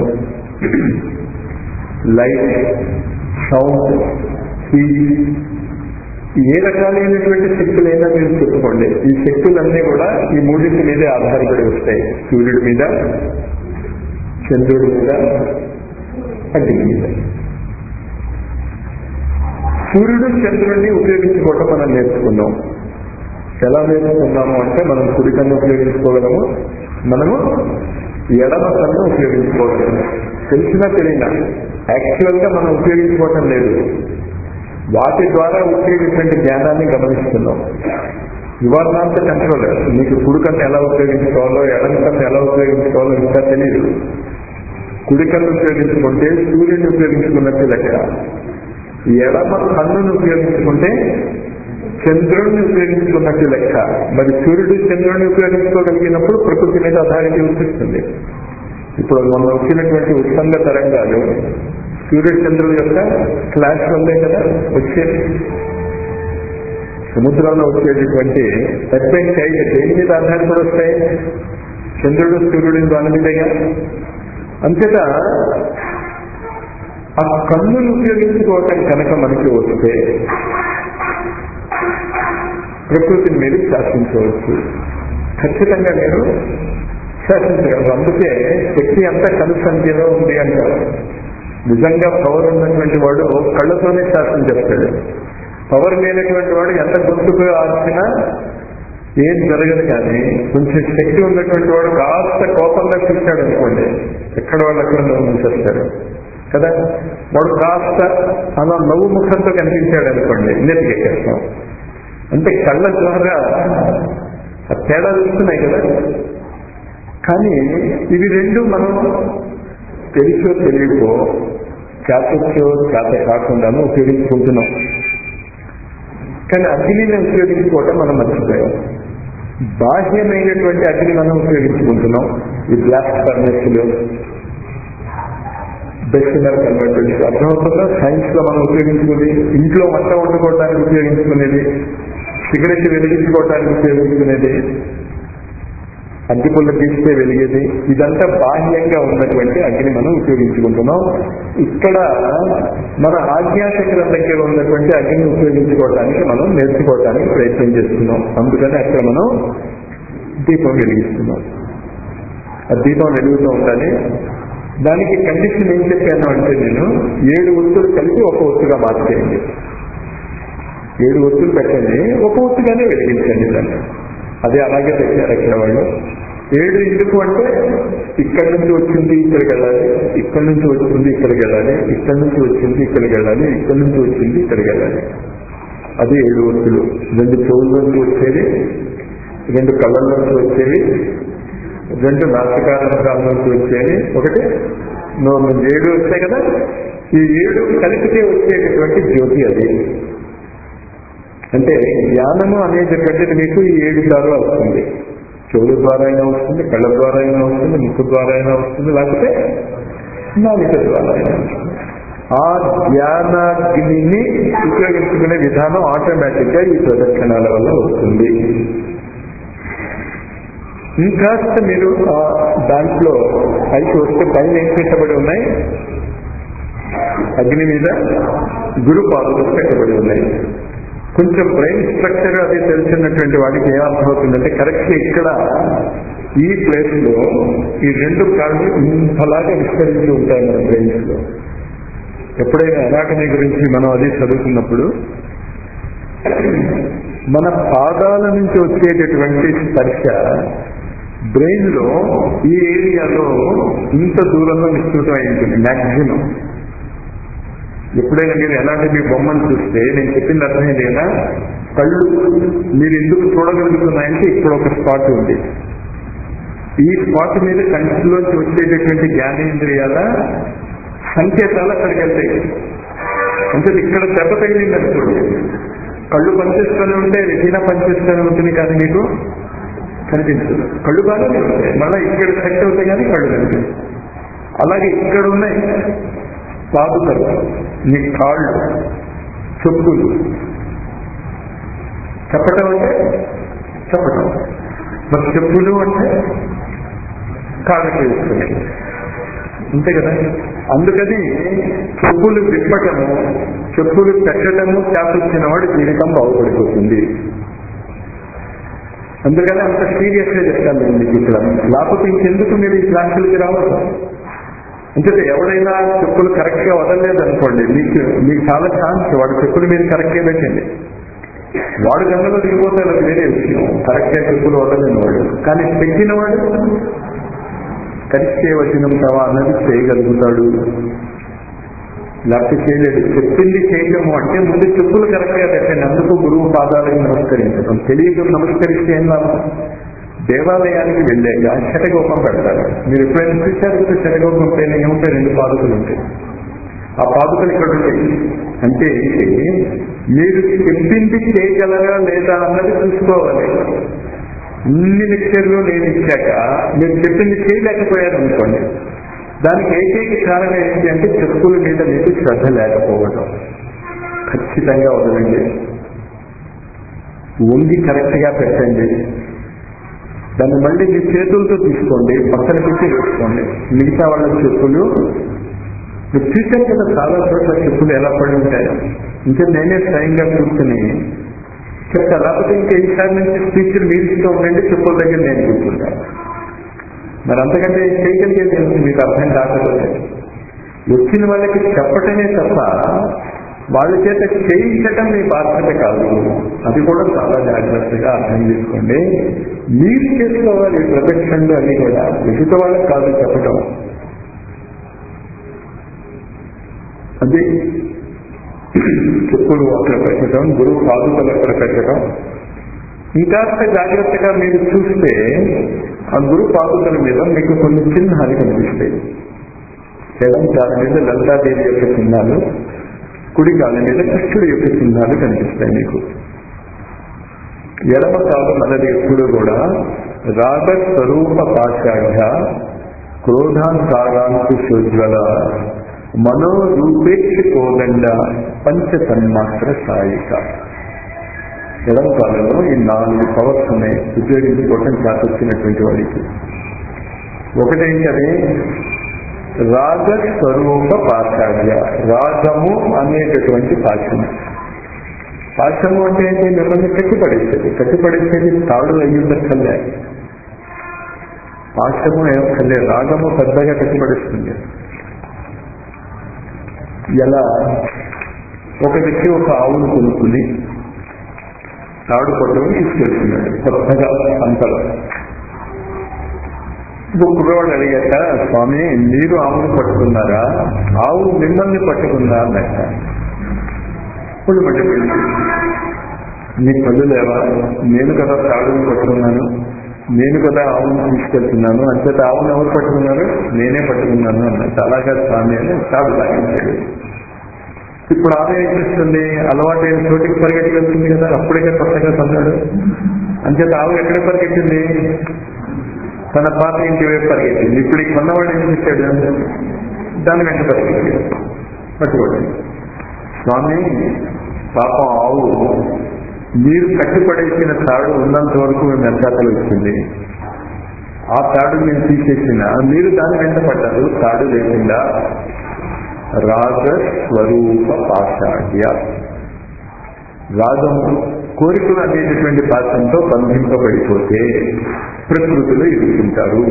light sound heat ఏ రకాలైనటువంటి శక్తులైనా మీరు చెప్పుకోండి ఈ శక్తులన్నీ కూడా ఈ మూడింటి మీదే ఆధారపడి వస్తాయి సూర్యుడి మీద చంద్రుడి మీద అగ్ని మీద సూర్యుడు చంద్రుడిని ఉపయోగించుకోవటం మనం నేర్చుకున్నాం ఎలా నేర్చుకున్నాము అంటే మనం కుడి కన్ను ఉపయోగించుకోగలము మనము ఎడమ కన్ను ఉపయోగించుకోగలము తెలిసినా తెలియనా యాక్చువల్ గా మనం ఉపయోగించుకోవటం లేదు వాటి ద్వారా వచ్చేటటువంటి జ్ఞానాన్ని గమనిస్తున్నాం ఇవాళ నాట్ కంట్రోల్ మీకు కుడి కన్ను ఎలా ఉపయోగించుకోవాలో ఎడమ కన్ను ఎలా ఉపయోగించుకోవాలో ఇంకా తెలియదు కుడి కన్ను ఉపయోగించుకుంటే సూర్యుడిని ఉపయోగించుకున్నట్టు లెక్క ఎడమ కన్నును ఉపయోగించుకుంటే చంద్రుడిని ఉపయోగించుకున్నట్టు లెక్క మరి సూర్యుడు చంద్రుడిని ఉపయోగించుకోగలిగినప్పుడు ప్రకృతి మీద అథారిటీ వచ్చేస్తుంది ఇప్పుడు మొన్న వచ్చినటువంటి ఉత్సంగ తరంగాలు సూర్య చంద్రుల యొక్క ఫ్లాష్ వల్లే కదా వచ్చేది సముద్రంలో వచ్చేటటువంటి ఎర్పెన్ టైడ్ దేని మీద ఆధారపడి వస్తాయి చంద్రుడు సూర్యుడు దాని మీదేగా అంతేగా ఆ కన్నును ఉపయోగించుకోవటం కనుక మనకి వస్తే ప్రకృతిని మీరు శాసించవచ్చు ఖచ్చితంగా మీరు శాసించగలరు అందుకే శక్తి అంతా కను సంఖ్యలో ఉంది అంటారు నిజంగా పవర్ ఉన్నటువంటి వాడు కళ్ళతోనే శాసనం చేస్తాడు పవర్ లేనటువంటి వాడు ఎంత గొంతుకు ఆర్చినా ఏం జరగదు కానీ కొంచెం శక్తి ఉన్నటువంటి వాడు కాస్త కోపంగా చూశాడు అనుకోండి ఎక్కడ వాళ్ళు అక్కడ నవ్వు మూసేస్తాడు కదా వాడు కాస్త అలా నవ్వు ముఖంతో కనిపించాడు అనుకోండి నెత్తికెక్కేస్తాం అంటే కళ్ళ ద్వారా ఆ తేడా వస్తున్నాయి కదా కానీ ఇవి రెండు మనం తెలుసో తెలియకో చేతొచ్చో చేత కాకుండాను ఉపయోగించుకుంటున్నాం కానీ అగ్నిని ఉపయోగించుకోవటం మనం మర్చిపోయాం బాహ్యమైనటువంటి అగ్ని మనం ఉపయోగించుకుంటున్నాం ఈ బ్లాస్ట్ ఫర్నెస్లు డెసినర్ కన్వర్టర్స్ అర్థమవుతుందా సైన్స్ లో మనం ఉపయోగించుకునేది ఇంట్లో వంట వండుకోవడానికి ఉపయోగించుకునేది సిగరెట్ వెలిగించుకోవడానికి ఉపయోగించుకునేది అగ్గిపుల్ల తీస్తే వెలిగేది ఇదంతా బాహ్యంగా ఉన్నటువంటి అగ్ని మనం ఉపయోగించుకుంటున్నాం ఇక్కడ మన ఆజ్ఞాచక్రం దగ్గర ఉన్నటువంటి అగ్నిని ఉపయోగించుకోవడానికి మనం నేర్చుకోవడానికి ప్రయత్నం చేస్తున్నాం అందుకని అక్కడ మనం దీపం వెలిగిస్తున్నాం ఆ దీపం వెలుగుతూ ఉండాలి దానికి కండిషన్ ఏం చెప్పాను అంటే నేను ఏడు ఒత్తులు కలిపి ఒక ఒత్తుగా మార్చేయండి ఏడు ఒత్తులు పెట్టండి ఒక ఒత్తుగానే వెలిగించండి దాన్ని అదే అలాగే పెట్టారు అక్కడ వాళ్ళు ఏడు ఎందుకు అంటే ఇక్కడి నుంచి వచ్చింది ఇక్కడికి వెళ్ళాలి ఇక్కడి నుంచి వచ్చింది ఇక్కడికి వెళ్ళాలి ఇక్కడి నుంచి వచ్చింది ఇక్కడికి వెళ్ళాలి ఇక్కడి నుంచి వచ్చింది ఇక్కడికి వెళ్ళాలి అది ఏడు ఒత్తులు రెండు చెవుల నుంచి వచ్చేది రెండు కళ్ళ నుంచి వచ్చేవి రెండు నాటకాల నుంచి వచ్చేది ఒకటి నోరు నుంచి ఏడు వస్తాయి కదా ఈ ఏడు కలిపితే వచ్చేటటువంటి జ్యోతి అది అంటే జ్ఞానము అనేటటువంటిది మీకు ఈ ఏడు ద్వారా వస్తుంది చెవుల ద్వారా అయినా వస్తుంది కళ్ళ ద్వారా అయినా వస్తుంది ముక్కు ద్వారా అయినా వస్తుంది లేకపోతే నాలుక ద్వారా అయినా వస్తుంది ఆ ధ్యానాగ్నిని ఉపయోగించుకునే విధానం ఆటోమేటిక్ గా ఈ ప్రదక్షిణాల వల్ల వస్తుంది ఇంకాస్త మీరు ఆ దాంట్లో పైకి వస్తే పైన ఏం పెట్టబడి ఉన్నాయి అగ్ని మీద గురు పాదులు పెట్టబడి ఉన్నాయి కొంచెం బ్రెయిన్ స్ట్రక్చర్ అది తెలిసినటువంటి వాడికి ఏం అర్థమవుతుందంటే కరెక్ట్ ఇక్కడ ఈ ప్లేస్ లో ఈ రెండు కాళ్ళు ఇంతలాగా విస్తరించి ఉంటాయి మన బ్రెయిన్స్ లో ఎప్పుడైనా అనాటమీ గురించి మనం అది చదువుతున్నప్పుడు మన పాదాల నుంచి వచ్చేటటువంటి స్పర్శ బ్రెయిన్ లో ఈ ఏరియాలో ఇంత దూరంలో విస్తృతం అయి ఉంటుంది మ్యాక్సిమం ఎప్పుడైనా మీరు ఎలాంటి మీ బొమ్మను చూస్తే నేను చెప్పింది అర్థమైందేనా కళ్ళు మీరు ఎందుకు చూడగలుగుతున్నాయంటే ఇక్కడ ఒక స్పాట్ ఉంది ఈ స్పాట్ మీద కంటిలోంచి వచ్చేటటువంటి జ్ఞానేంద్రియాల సంకేతాలు అక్కడికి వెళ్తాయి అంటే ఇక్కడ దెబ్బ తగిలింది అనుకోండి కళ్ళు పనిచేస్తూనే ఉంటే రెటీనా పనిచేస్తూనే ఉంటుంది కానీ మీకు కనిపించదు కళ్ళు బాగానే ఉంటాయి మళ్ళీ ఇక్కడ సెట్ అవుతాయి కానీ కళ్ళు కనిపిస్తాయి అలాగే ఇక్కడ ఉన్నాయి పాదుకలు నీ కాళ్ళు చెప్పులు చెప్పటం అంటే చెప్పటం మరి చెప్పులు అంటే కాళ్ళకి వేసుకునేది అంతే కదా అందుకని చెప్పులు విప్పటము చెప్పులు పెట్టడము చేపొచ్చిన వాడు జీవితం బాగుపడిపోతుంది అందుకని అంత సీరియస్ గా చెప్తాను నేను మీకు ఇక్కడ లేకపోతే ఇంకెందుకు మీరు ఈ క్లాసులకి రావద్దు అంటే ఎవడైనా చెప్పులు కరెక్ట్ గా వదలలేదు అనుకోండి మీకు మీకు చాలా ఛాన్స్ వాడు చెప్పులు మీరు కరెక్ట్ గా పెట్టండి వాడు గంగలో దిగిపోతే అది వేరే విషయం కరెక్ట్ గా చెప్పులు వదలని వాడు కానీ పెట్టిన వాడు కరిస్తే వచనం తవా అన్నది చేయగలుగుతాడు లేకపోతే చేయలేడు చెప్పింది చేయటము అంటే ముందు చెప్పులు కరెక్ట్ గా పెట్టండి అందుకు గురువు పాదాలకు నమస్కరించడం తెలియదు నమస్కరిస్తే ఏం లాభం దేవాలయానికి వెళ్ళాక శటగోపం పెడతారు మీరు ఎప్పుడైనా చూశారు కదా శటగోపం పైన ఏముంటాయి రెండు పాదుకలు ఉంటాయి ఆ పాదుకలు ఇక్కడ ఉంటాయి అంటే ఏంటి మీరు చెప్పింది చేయగలరా లేదా అన్నది చూసుకోవాలి ఇన్ని లెక్చర్లు నేను ఇచ్చాక మీరు చెప్పింది చేయలేకపోయారు అనుకోండి దానికి ఏకైక కారణం ఏంటి అంటే చెప్పుల మీద మీకు శ్రద్ధ లేకపోవడం ఖచ్చితంగా వదలండి వంగి కరెక్ట్ గా పెట్టండి దాన్ని మళ్ళీ మీ చేతులతో తీసుకోండి పక్కన పెట్టి వేసుకోండి మిగతా వాళ్ళ చెప్పులు మీరు చూశారు కదా చాలా చోట్ల చెప్పులు ఎలా పడి ఉంటాయి ఇంకా నేనే స్వయంగా కూర్చుని చెప్తా లేకపోతే ఇంకా ఈసారి నుంచి స్పీచ్లు మీరు ఇస్తూ ఉండండి చెప్పుల దగ్గర నేను కూర్చుంటాను మరి అంతకంటే చేయగలిగేది ఏమిటి మీకు అర్థం కాకపోతే వచ్చిన వాళ్ళకి చెప్పటమే తప్ప వాళ్ళ చేత చేయించటం మీ బాధ్యత కాదు అది కూడా చాలా జాగ్రత్తగా అర్థం చేసుకోండి మీరు చేసుకోవాలి ప్రదక్షిణలు అన్ని కూడా ఎదుటి వాళ్ళకి కాదు చెప్పటం అది చెప్పులు అక్కడ పెట్టడం గురువు పాదుకలు అక్కడ పెట్టడం ఇంకాస్త జాగ్రత్తగా మీరు చూస్తే ఆ గురు పాదుకల మీద మీకు కొన్ని చిహ్నాలు కనిపిస్తాయి ఎడం కాళ్ళ మీద లలితాదేవి యొక్క చిహ్నాలు కుడి కాళ్ళ మీద కృష్ణుడి యొక్క చిహ్నాలు కనిపిస్తాయి మీకు ఎడమ కాలం అన్నది ఎప్పుడు కూడా రాగ స్వరూప పాశాఢ్య క్రోధాంకారాంకు శోజ్వల మనోరూపేక్ష కోదండ పంచ తన్మాత్ర సాయిక ఎడం కాలంలో ఈ నాలుగు పవర్స్ ఉన్నాయి ఉపయోగించుకోవటం చేతొచ్చినటువంటి వాడికి ఒకటేంటి అది రాగ స్వరూప పాశాఢ్య రాగము అనేటటువంటి పాశము పాశము అంటే ఏంటి మిమ్మల్ని కట్టిపడేసేది కట్టిపడేసేది తాడు అయ్యుండక్కర్లే పాశము ఏమక్కర్లే రాగము పెద్దగా కట్టిపడేస్తుంది ఎలా ఒక వ్యక్తి ఒక ఆవును కొనుక్కుని తాడు కొట్టడం తీసుకెళ్తున్నాడు కొత్తగా అంతలో కుర్రవాడు అడిగాక స్వామి మీరు ఆవును పట్టుకున్నారా ఆవు మిమ్మల్ని పట్టుకుందా అన్నట్ట పుళ్ళు పట్టుకుంది నీ కళ్ళు లేవా నేను కదా తాడుని పట్టుకున్నాను నేను కదా ఆవును తీసుకెళ్తున్నాను అంచేత ఆవును ఎవరు పట్టుకున్నారు నేనే పట్టుకున్నాను అన్నట్టు అలాగా స్వామి అని తాడు లాగించాడు ఇప్పుడు ఆమె ఏం చేస్తుంది అలవాటు అయిన చోటికి పరిగెత్తి వెళ్తుంది కదా అప్పుడే కొత్తగా తన్నాడు అంచేత ఆవు ఎక్కడ పరిగెత్తింది తన పాత ఇంటి వైపు పరిగెత్తింది ఇప్పుడు ఈ కొన్నవాడు ఏం చేశాడు దాని వెంట పరిగెత్తాడు పట్టుకోండి స్వామి పాపం ఆవు మీరు కట్టిపడేసిన తాడు ఉన్నంత వరకు మేము వెనకాతలు వచ్చింది ఆ తాడు నేను తీసేసిన మీరు దాని వెంట పడ్డారు తాడు లేకుండా రాగ స్వరూప పాషాఢ్య రాగము కోరికలు అనేటటువంటి పాత్రంతో బంధింపబడిపోతే ప్రకృతిలో ఇరుక్కుంటారు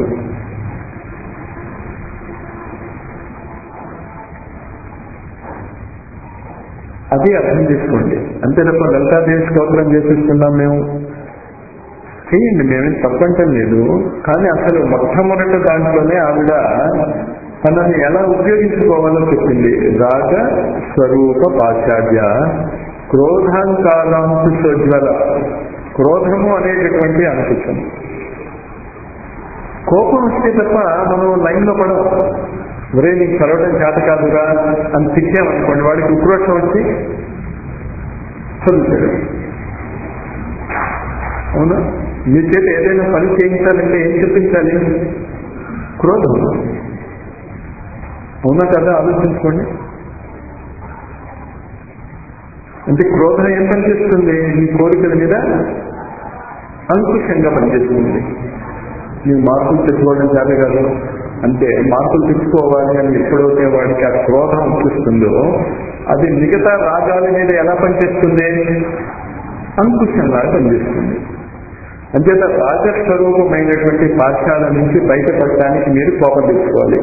అది అర్థం చేసుకోండి అంతే తప్ప లలితాదేవి స్తోత్రం చేసేస్తున్నాం మేము చేయండి మేమేం తప్పంటం లేదు కానీ అసలు మొట్టమొదటి దాంట్లోనే ఆవిడ తనని ఎలా ఉపయోగించుకోవాలో చెప్పింది రాగ స్వరూప పాశ్చాత్య క్రోధాంకారాంశ సోజ్వల క్రోధము అనేటటువంటి అంకుశం కోపం వస్తే తప్ప మనం లైన్లో పడం ఒరే నీకు చదవడం చేత కాదుగా అని తిట్టామనుకోండి వాడికి ఉక్రోషం వచ్చి చదువుతాడు అవునా మీ చేత ఏదైనా పని చేయించాలంటే ఏం చెప్పించాలి క్రోధం అవునా కదా ఆలోచించుకోండి అంటే క్రోధం ఏం పనిచేస్తుంది మీ కోరికల మీద అంకుశంగా పనిచేస్తుంది మీ మార్పులు తెచ్చుకోవడం చేత కాదు అంటే మార్పులు తెచ్చుకోవాలి అని ఎప్పుడైతే వాడికి ఆ క్రోధం వచ్చేస్తుందో అది మిగతా రాగాల మీద ఎలా పనిచేస్తుంది అంకుశంగా పనిచేస్తుంది అంచేత రాజస్వరూపమైనటువంటి పాఠశాల నుంచి బయటపడటానికి మీరు కోపం తెచ్చుకోవాలి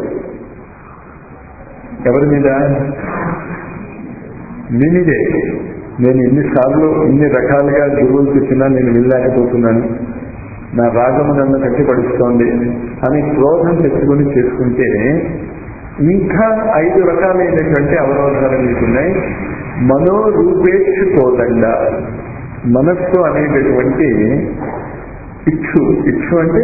ఎవరి మీద మీ మీదే నేను ఎన్నిసార్లు ఇన్ని రకాలుగా గురువులు చెప్పినా నేను వెళ్ళలేకపోతున్నాను నా రాగము నన్ను కట్టిపడుస్తోంది అని క్రోధం తెచ్చుకొని చేసుకుంటే ఇంకా ఐదు రకాలైనటువంటి అవరోధాలు మీకున్నాయి మనోరూపేక్షుకోదండ మనస్సు అనేటటువంటి ఇచ్చు ఇచ్చు అంటే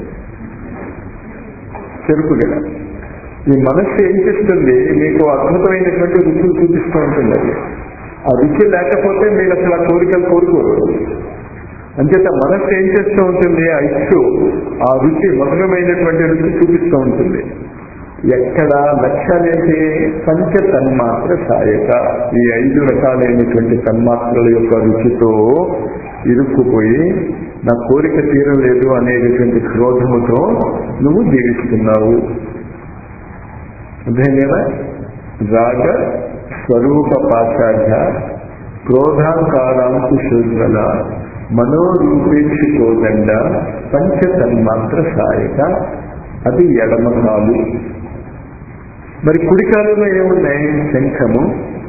చెరుకుగడ ఈ మనస్సు ఏం చేస్తుంది మీకు అద్భుతమైనటువంటి రుచులు చూపిస్తూ ఉంటుంది అది ఆ రుచి లేకపోతే మీరు అసలు ఆ కోరికలు కోరుకోరు అంచేత మనస్సు ఏం చేస్తూ ఉంటుంది ఆ ఇచ్చు ఆ రుచి మధురమైనటువంటి రుచి చూపిస్తూ ఉంటుంది ఎక్కడ లక్ష్యాలేంటి పంచ తన్మాత్ర సాయక ఈ ఐదు రకాలైనటువంటి తన్మాత్రల యొక్క రుచితో ఇరుక్కుపోయి నా కోరిక తీరలేదు అనేటటువంటి క్రోధముతో నువ్వు జీవిస్తున్నావు అర్థమైందా రాగ స్వరూప పాశాఢ్య క్రోధాకారాంకు శూద్రల మనోరూపేక్షికోదండ పంచ తన్మాత్ర సాయక అది ఎడమ కాలు మరి కుడి కాలంలో ఏమున్నాయి శంఖము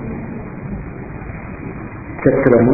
చక్రము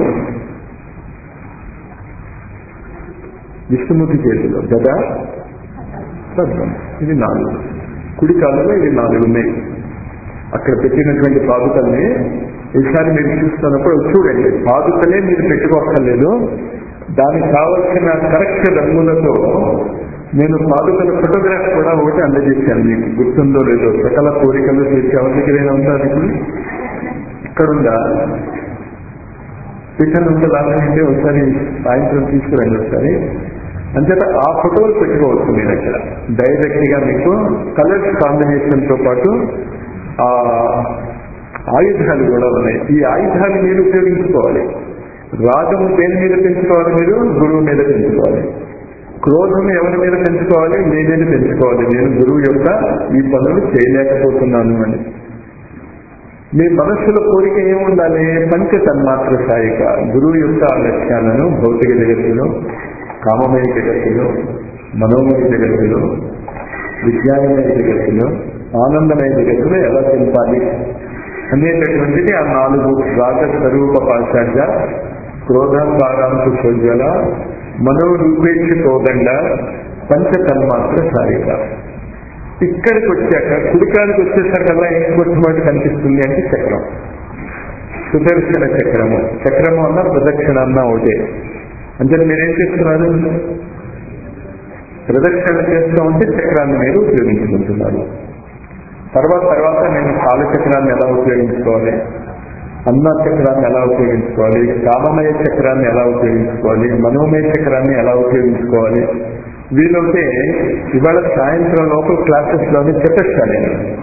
విష్ణుమూర్తి చేతిలో గద పద్మం ఇది నాలుగు కుడి కాలంలో ఇవి నాలుగు ఉన్నాయి అక్కడ పెట్టినటువంటి పాదుకల్ని ఈసారి మీరు చూస్తున్నప్పుడు చూడండి పాదుకలే మీరు పెట్టుకోక్కర్లేదు దానికి కావలసిన కరెక్ట్ రంగులతో నేను పాదుకల ఫోటోగ్రాఫ్ కూడా ఒకటి అందజేశాను మీకు గుర్తుందో లేదో సకల కోరికలు తీర్చి ఎవరి దగ్గర ఉంటారు ఇప్పుడు ఇక్కడుందా పిక్చర్ ఉంటే లాస్ట్ ఒకసారి సాయంత్రం తీసుకురండి ఒకసారి అంచేత ఆ ఫోటోలు పెట్టుకోవచ్చు మీ దగ్గర డైరెక్ట్ గా మీకు కలర్స్ కాంబినేషన్ తో పాటు ఆ ఆయుధాలు కూడా ఉన్నాయి ఈ ఆయుధాలు మీరు ఉపయోగించుకోవాలి రాగము దేని మీద పెంచుకోవాలి మీరు గురువు మీద పెంచుకోవాలి క్రోధం ఎవరి మీద పెంచుకోవాలి మీ మీద పెంచుకోవాలి నేను గురువు యొక్క ఈ పనులు చేయలేకపోతున్నాను అని మీ మనస్సులో కోరిక ఏముండాలి పంచ తన్మాత్ర సాయిక గురువు యొక్క లక్ష్యాలను భౌతిక జగత్తులో కామమయ జగత్తులో మనోమయ జగత్తులో విజ్ఞానమయ జగత్తులో ఆనందమయ జగత్తులో ఎలా తెంపాలి అనేటటువంటిది ఆ నాలుగు రాగ స్వరూప పాశాఢ్య క్రోధాంకారాంకు సోజ్వల మనోరూపేక్ష కోదండ పంచ తన్మాత్ర సాయిక ఇక్కడికి వచ్చాక కుడికానికి వచ్చేసరికల్లా ఏం మొట్టమొదటి కనిపిస్తుంది అంటే చక్రం సుదర్శన చక్రము చక్రము అన్న ప్రదక్షిణ అన్న ఒకటే అంటే మీరేం చేస్తున్నారు ప్రదక్షిణ చేస్తూ ఉంటే చక్రాన్ని మీరు ఉపయోగించుకుంటున్నారు తర్వాత తర్వాత నేను కాలచక్రాన్ని ఎలా ఉపయోగించుకోవాలి అన్న చక్రాన్ని ఎలా ఉపయోగించుకోవాలి కామమయ చక్రాన్ని ఎలా ఉపయోగించుకోవాలి మనోమయ చక్రాన్ని ఎలా ఉపయోగించుకోవాలి వీలైతే ఇవాళ సాయంత్రం లోపల క్లాసెస్ లోనే చెప్పేస్తాను నేను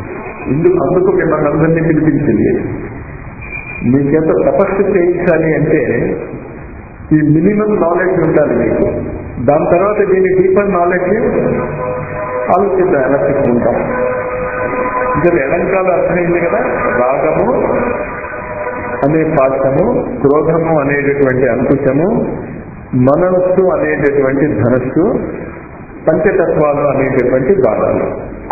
ఇందుకు అందుకు మిమ్మల్ని అందరినీ పిలిపించింది మీ చేత తపస్సు చేయించాలి అంటే ఈ మినిమం నాలెడ్జ్ ఉండాలి మీకు దాని తర్వాత దీని డీపర్ నాలెడ్జ్ ఆలోచిద్దాం ఎలా చెప్పుకుంటాం ఇంకా ఎలంకాలు అర్థమైంది కదా రాగము అనే పాఠము క్రోధము అనేటటువంటి అంకుశము మనస్సు అనేటటువంటి ధనస్సు పంచతత్వాలు అనేటటువంటి భాగాలు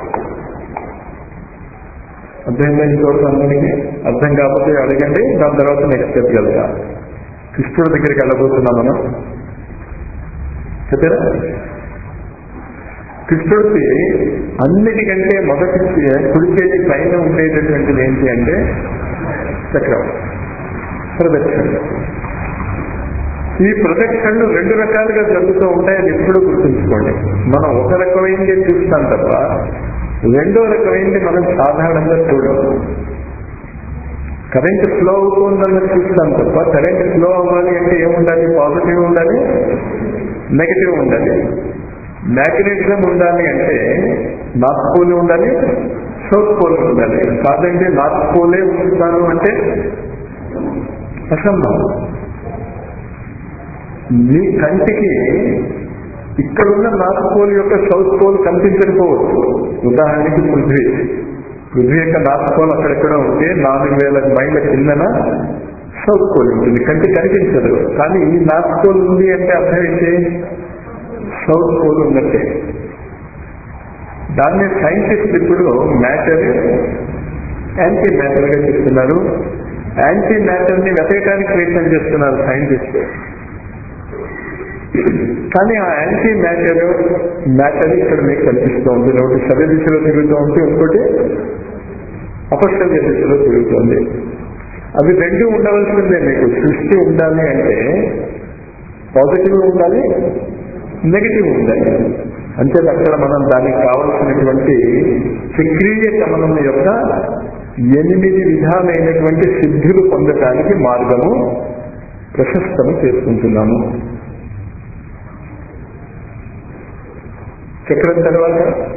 అర్థమైందా ఇంకోటి అందరికీ అర్థం కాకపోతే అడగండి దాని తర్వాత నెక్స్ట్ స్టెప్ వెళ్తా కృష్ణుడి దగ్గరికి వెళ్ళబోతున్నాం మనం చెప్పారా కృష్ణుడికి అన్నిటికంటే మొదటి కుడి చేతి పైన ఉండేటటువంటిది ఏంటి అంటే చక్రం ప్రదక్షిణలు ఈ ప్రదక్షిణలు రెండు రకాలుగా జరుగుతూ ఉంటాయి అది ఎప్పుడూ గుర్తుంచుకోండి మనం ఒక రకమైనది చూస్తాం తప్ప రెండో రకమైనది మనం సాధారణంగా చూడము కరెంట్ ఫ్లో అవుతుందని చూస్తాం తప్ప కరెంట్ ఫ్లో అవ్వాలి అంటే ఏముండాలి పాజిటివ్ ఉండాలి నెగటివ్ ఉండాలి మ్యాగ్నెటిజం ఉండాలి అంటే నార్త్ పోల్ ఉండాలి సౌత్ పోల్ ఉండాలి కాదంటే నార్త్ పోలే ఉంచుతాను అంటే అసంభవం మీ కంటికి ఇక్కడున్న నార్త్ పోల్ యొక్క సౌత్ పోల్ కనిపించకపోవచ్చు ఉదాహరణకి పృథ్వీ పృథ్వీ యొక్క నార్త్ పోల్ అక్కడెక్కడ ఉంటే నాలుగు వేల మైళ్ళ కిందన సౌత్ పోల్ ఉంటుంది కంటి కనిపించదు కానీ ఈ నార్త్ పోల్ ఉంది అంటే అర్థం ఏంటి సౌత్ పోల్ ఉన్నట్టే దాన్ని సైంటిస్ట్ ఇప్పుడు మ్యాటర్ యాంటీ మ్యాటర్ గా చెప్తున్నారు యాంటీ మ్యాటర్ ని వెతకడానికి ప్రయత్నం చేస్తున్నారు సైంటిస్ట్ కానీ ఆ యాంటీ మ్యాటర్ మ్యాటర్ ఇక్కడ మీకు కనిపిస్తూ ఉంటుంది ఒకటి సవ్య దిశలో తిరుగుతూ ఉంటే ఇంకోటి అపసవ్య దిశలో తిరుగుతుంది అవి రెండు ఉండవలసిందే మీకు సృష్టి ఉండాలి అంటే పాజిటివ్ ఉండాలి నెగిటివ్ ఉండాలి అంటే అక్కడ మనం దానికి కావలసినటువంటి చక్రీయ గమనం యొక్క ఎనిమిది విధాలైనటువంటి సిద్ధులు పొందటానికి మార్గము ప్రశస్తము చేసుకుంటున్నాము చక్రం తర్వాత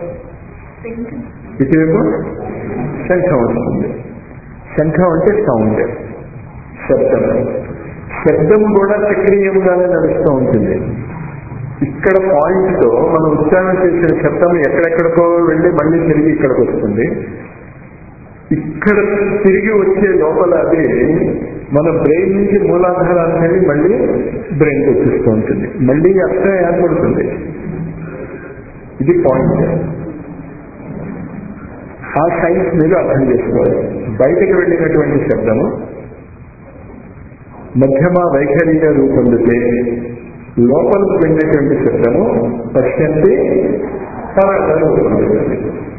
ఇటువైపు శంఖం వస్తుంది శంఖం అంటే సౌండ్ శబ్దం శబ్దం కూడా చక్రీయంగానే నడుస్తూ ఉంటుంది ఇక్కడ పాయింట్ తో మనం ఉచ్చారణ చేసిన శబ్దం ఎక్కడెక్కడికో వెళ్ళి మళ్ళీ తిరిగి ఇక్కడికి వస్తుంది ఇక్కడ తిరిగి వచ్చే లోపల అది మన బ్రెయిన్ నుంచి మూలాధారాన్ని వెళ్ళి మళ్ళీ బ్రెయిన్కి వచ్చేస్తూ ఉంటుంది మళ్ళీ అర్థం ఏర్పడుతుంది ఇది పాయింట్ ఆ సైన్స్ మీరు అర్థం చేసుకోవాలి బయటకు వెళ్ళినటువంటి శబ్దము మధ్యమ వైఖరిగా రూపొందితే లోపలికి వెళ్ళినటువంటి శబ్దము పశ్చంతి పరంగా రూపొందుతుంది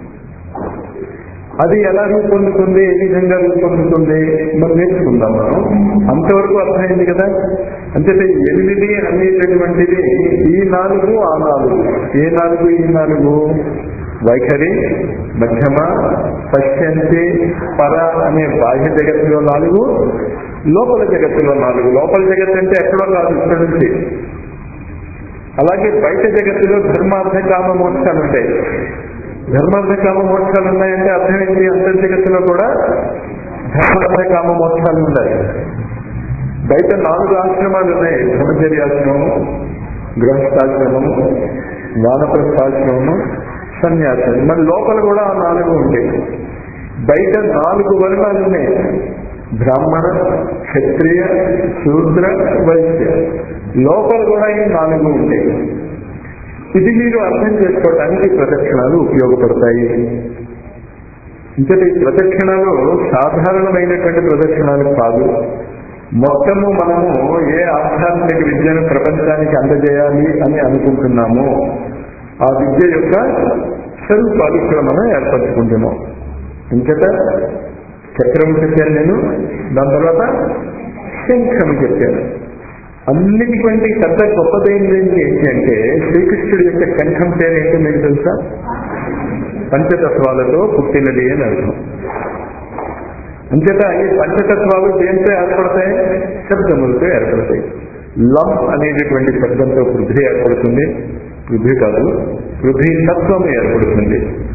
అది ఎలా రూపొందుతుంది ఏ విధంగా రూపొందుతుంది మనం నేర్చుకుందాం మనం అంతవరకు అర్థమైంది కదా అంతే ఎనిమిది అనేటటువంటిది ఈ నాలుగు ఆ నాలుగు ఏ నాలుగు ఈ నాలుగు వైఖరి మధ్యమ పశ్చంతి పర అనే బాహ్య జగత్తులో నాలుగు లోపల జగత్తులో నాలుగు లోపల జగత్తు అంటే ఎక్కడో కాదు ఇక్కడ నుంచి అలాగే బయట జగత్తులో ధర్మార్థ కామ మోక్షాలు ఉంటాయి ధర్మార్థ కామ మోక్షాలు ఉన్నాయంటే అర్థం ఏంటి అంతర్ జగత్తులో కూడా ధర్మార్థ కామ మోక్షాలు ఉన్నాయి బయట నాలుగు ఆశ్రమాలు ఉన్నాయి బ్రహ్మచర్యాశ్రమము గృహస్థాశ్రమము వానప్రస్థాశ్రమము సన్యాసం మరి లోపల కూడా ఆ నాలుగు ఉంటాయి బయట నాలుగు వర్గాలు ఉన్నాయి బ్రాహ్మణ క్షత్రియ శూద్ర వైశ్య లోపల కూడా ఈ నాలుగు ఉంటాయి ఇది మీరు అర్థం చేసుకోవడానికి ప్రదక్షిణాలు ఉపయోగపడతాయి ఇంతటి ప్రదక్షిణాలు సాధారణమైనటువంటి ప్రదక్షిణాలు కాదు మొత్తము మనము ఏ ఆధ్యాత్మిక విద్యను ప్రపంచానికి అందజేయాలి అని అనుకుంటున్నామో ఆ విద్య యొక్క స్వరూపాలు ఇక్కడ మనం ఏర్పరచుకుంటున్నాం ఇంకట చక్రం చెప్పాను నేను దాని తర్వాత శంఖం చెప్పాను అన్నిటికంటే పెద్ద గొప్పదైనది ఏంటి అంటే శ్రీకృష్ణుడి యొక్క కంఠం పేరు ఏంటో మీకు తెలుసా పంచతత్వాలతో పుట్టినది అని అర్థం అంచేత ఈ పంచతత్వాలు దేంతో ఏర్పడతాయి శబ్దములతో ఏర్పడతాయి లం అనేటటువంటి శబ్దంతో పృథ్వీ ఏర్పడుతుంది పృథ్వీ కాదు పృథ్వీ తత్వం ఏర్పడుతుంది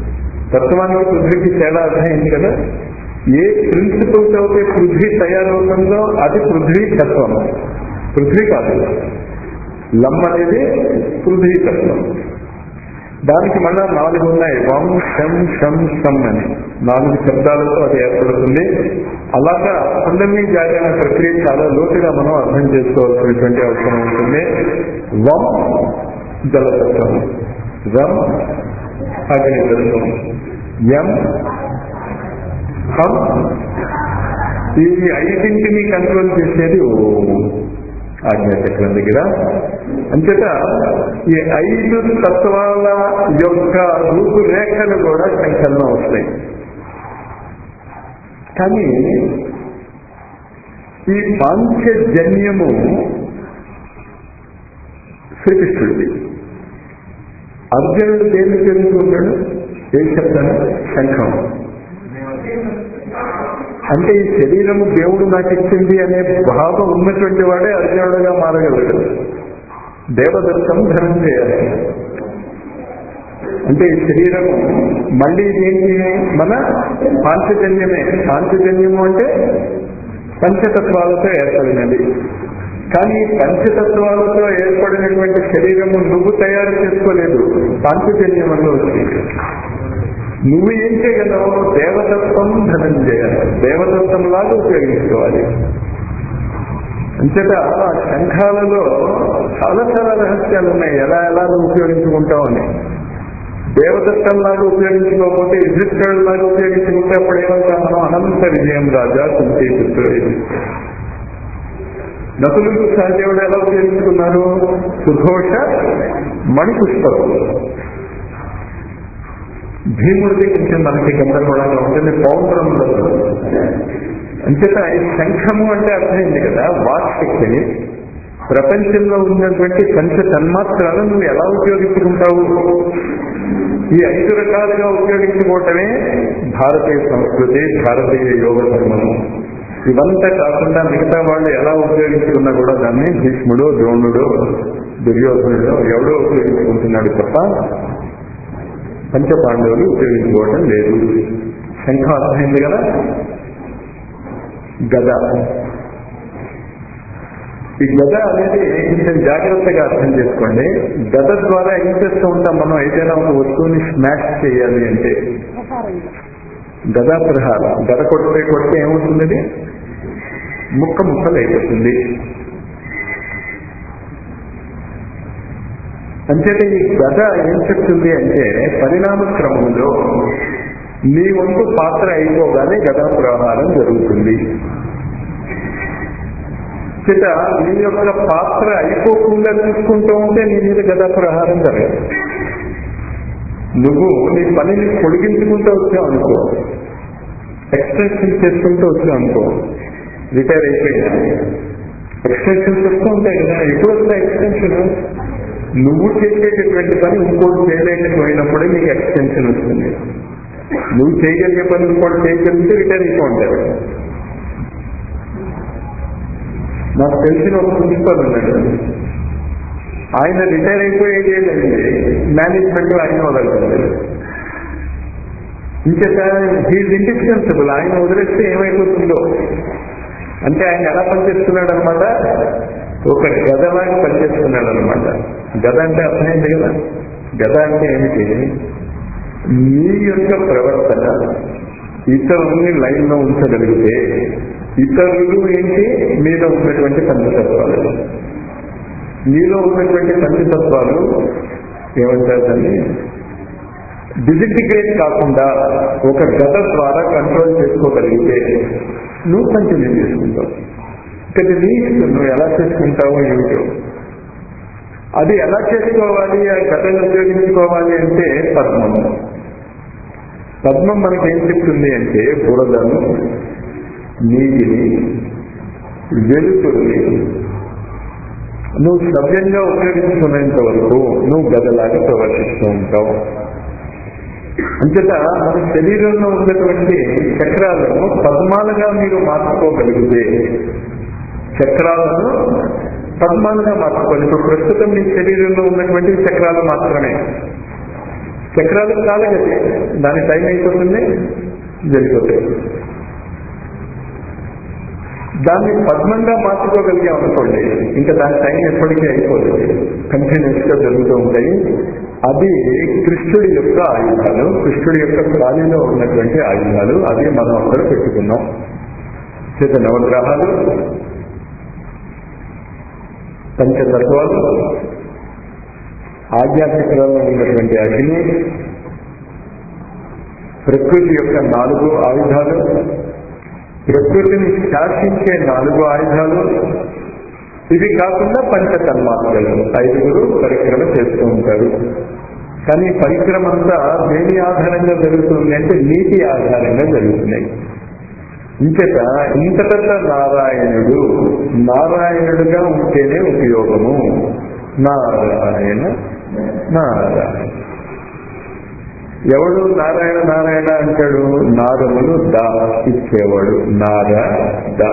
తత్వానికి పృథ్వీకి తేడా అర్థమైంది కదా ఏ ప్రిన్సిపల్స్ అయితే పృథ్వీ తయారవుతుందో అది పృథ్వీ తత్వం పృథ్వీ కాదు లమ్ అనేది పృథ్వీ తత్వం దానికి మళ్ళా నాలుగు ఉన్నాయి వం శం శం శం అని నాలుగు శబ్దాలతో అది ఏర్పడుతుంది అలాగా అందరినీ జాగరణ ప్రక్రియ చాలా లోతుగా మనం అర్థం చేసుకోవాల్సినటువంటి అవసరం ఉంటుంది వం జలతత్వం రం అగ్నితత్వం ఎం హం ఈ ఐదింటిని కంట్రోల్ చేసేది ఓం ఆజ్ఞాచక్రం దగ్గర అంచేత ఈ ఐదు తత్వాల యొక్క రూపురేఖలు కూడా సంకలనం వస్తాయి కానీ ఈ పాంచజన్యము శ్రీకృష్ణుడిది అర్జునుడు దేన్ని తెలుసుకుంటాడు ఏం చెప్తాను శంఖం అంటే ఈ శరీరము దేవుడు నాకు ఇచ్చింది అనే భావం ఉన్నటువంటి వాడే అర్జునుడుగా మారగలడు దేవదత్తం ధనం చేయాలి అంటే ఈ శరీరము మళ్ళీ ఏంటి మన పాంచజన్యమే పాంచజన్యము అంటే పంచతత్వాలతో ఏర్పడినది కానీ ఈ పంచతత్వాలతో ఏర్పడినటువంటి శరీరము నువ్వు తయారు చేసుకోలేదు పాంచజన్యం వల్ల వచ్చింది నువ్వు ఏం చేయగలవు దేవతత్వం ధనం చేయాలి దేవతత్వం లాగా ఉపయోగించుకోవాలి అంతటా ఆ శంఖాలలో చాలా చాలా రహస్యాలు ఉన్నాయి ఎలా ఎలా నువ్వు ఉపయోగించుకుంటావు అని దేవదత్తం లాగా ఉపయోగించుకోకపోతే ఇజిప్టుడు లాగా ఉపయోగించుకుంటే అప్పుడు ఏమంటాం మనం అనంత విజయం రాజా కుంతి పుత్రుడు నకులు సహదేవుడు ఎలా ఉపయోగించుకున్నారు సుఘోష మణిపుష్పకులు భీముడిది కొంచెం మనకి గందరగోళంగా ఉంటుంది పౌండ్రంలో అంచేత ఈ శంఖము అంటే అర్థమైంది కదా వాక్శక్తిని ప్రపంచంలో ఉన్నటువంటి పంచ తన్మాత్రాలను నువ్వు ఎలా ఉపయోగించుకుంటావు ఈ ఐదు రకాలుగా ఉపయోగించుకోవటమే భారతీయ సంస్కృతి భారతీయ యోగ ధర్మము ఇవంతా కాకుండా మిగతా వాళ్ళు ఎలా ఉపయోగించుకున్నా కూడా దాన్ని భీష్ముడు ద్రోణుడు దుర్యోధనుడు ఎవడో ఉపయోగించుకుంటున్నాడు తప్ప పంచపాండవులు ఉపయోగించుకోవడం లేదు శంఖం అర్థమైంది కదా గద ఈ గద అనేది కొంచెం జాగ్రత్తగా అర్థం చేసుకోండి గద ద్వారా ఏం చేస్తూ ఉంటాం మనం ఏదైనా ఒక వస్తువుని స్మాష్ చేయాలి అంటే గదా ప్రహార గద కొట్టే కొడితే ఏమవుతుంది అది? ముక్క ముక్కలు అయిపోతుంది అంచేత ఈ గద ఏం చెప్తుంది అంటే పరిణామ క్రమంలో నీ వంతు పాత్ర అయిపోగానే గదా ప్రహారం జరుగుతుంది చేత నీ యొక్క పాత్ర అయిపోకుండా చూసుకుంటూ ఉంటే నీ మీద గదా ప్రహారం జరగదు నువ్వు నీ పనిని పొడిగించుకుంటూ వచ్చావు అనుకో ఎక్స్టెన్షన్ చేసుకుంటూ వచ్చావు అనుకో రిటైర్ అయిపోయినా ఎక్స్టెన్షన్స్ వస్తూ ఉంటాయి కదా ఎప్పుడు వస్తాయి ఎక్స్టెన్షన్ నువ్వు చేసేటటువంటి పని ఇంకోటి చేయలేకపోయినప్పుడే నీకు ఎక్స్టెన్షన్ వస్తుంది నువ్వు చేయగలిగే పని ఇంకోటి చేయగలిగితే రిటైర్ అయిపో ఉంటారు నాకు తెలిసిన ఒక ప్రిన్సిపల్ ఉన్నాడు ఆయన రిటైర్ అయిపోయేది ఏంటంటే మేనేజ్మెంట్ ఆయన వదలుతుంది ఇంకేత హీజ్ ఇండిస్పెన్సిబుల్ ఆయన వదిలేస్తే ఏమైపోతుందో అంటే ఆయన ఎలా పనిచేస్తున్నాడు అనమాట ఒక గదలాగా పనిచేస్తున్నాడు అనమాట గద అంటే అర్థమైంది కదా గద అంటే ఏమిటి మీ యొక్క ప్రవర్తన ఇతరుల్ని లైన్ లో ఉంచగలిగితే ఇతరులు ఏంటి మీలో ఉన్నటువంటి పంచతత్వాలు మీలో ఉన్నటువంటి పంచతత్వాలు ఏమంటారు దాన్ని డిజిటిగ్రేట్ కాకుండా ఒక గత ద్వారా కంట్రోల్ చేసుకోగలిగితే నువ్వు కంటిన్యూ చేసుకుంటావు ఇక్కడ నీ ఇష్టం నువ్వు ఎలా చేసుకుంటావో ఏమిటో అది ఎలా చేసుకోవాలి ఆ గతను ఉపయోగించుకోవాలి అంటే పద్మం పద్మం మనకి ఏం చెప్తుంది అంటే బురదను నీటిని వెలుతురుని నువ్వు సవ్యంగా ఉపయోగించుకునేంత వరకు నువ్వు గదలాగా ప్రవర్తిస్తూ ఉంటావు అంచేత మన శరీరంలో ఉన్నటువంటి చక్రాలను పద్మాలుగా మీరు మార్చుకోగలిగితే చక్రాలను పద్మాలుగా మార్చుకోవాలి ఇప్పుడు ప్రస్తుతం మీ శరీరంలో ఉన్నటువంటి చక్రాలు మాత్రమే చక్రాలు కాలగతి దాని టైం అయిపోతుంది వెళ్ళిపోతాయి దాన్ని పద్మంగా మార్చుకోగలిగాం అనుకోండి ఇంకా దాని టైం ఎప్పటికీ అయిపోతుంది కంటిన్యూస్ గా జరుగుతూ ఉంటాయి అది కృష్ణుడి యొక్క ఆయుధాలు కృష్ణుడి యొక్క ఖాళీలో ఉన్నటువంటి ఆయుధాలు అది మనం అక్కడ పెట్టుకున్నాం చేత నవగ్రహాలు పంచతత్వాలు ఆధ్యాత్మికలో ఉన్నటువంటి అగ్ని ప్రకృతి యొక్క నాలుగు ఆయుధాలు ప్రకృతిని శాసించే నాలుగు ఆయుధాలు ఇవి కాకుండా పంచ తన్మాత్రలు ఐదుగురు పరిక్రమ చేస్తూ ఉంటారు కానీ పరిక్రమ అంతా దేని ఆధారంగా జరుగుతుంది అంటే నీటి ఆధారంగా జరుగుతున్నాయి ఇంకట ఇంత పెద్ద నారాయణుడు నారాయణుడుగా ఉంటేనే ఉపయోగము నారాయణ నారాయణ ఎవడు నారాయణ నారాయణ అంటాడు నారములు దా ఇచ్చేవాడు నార దా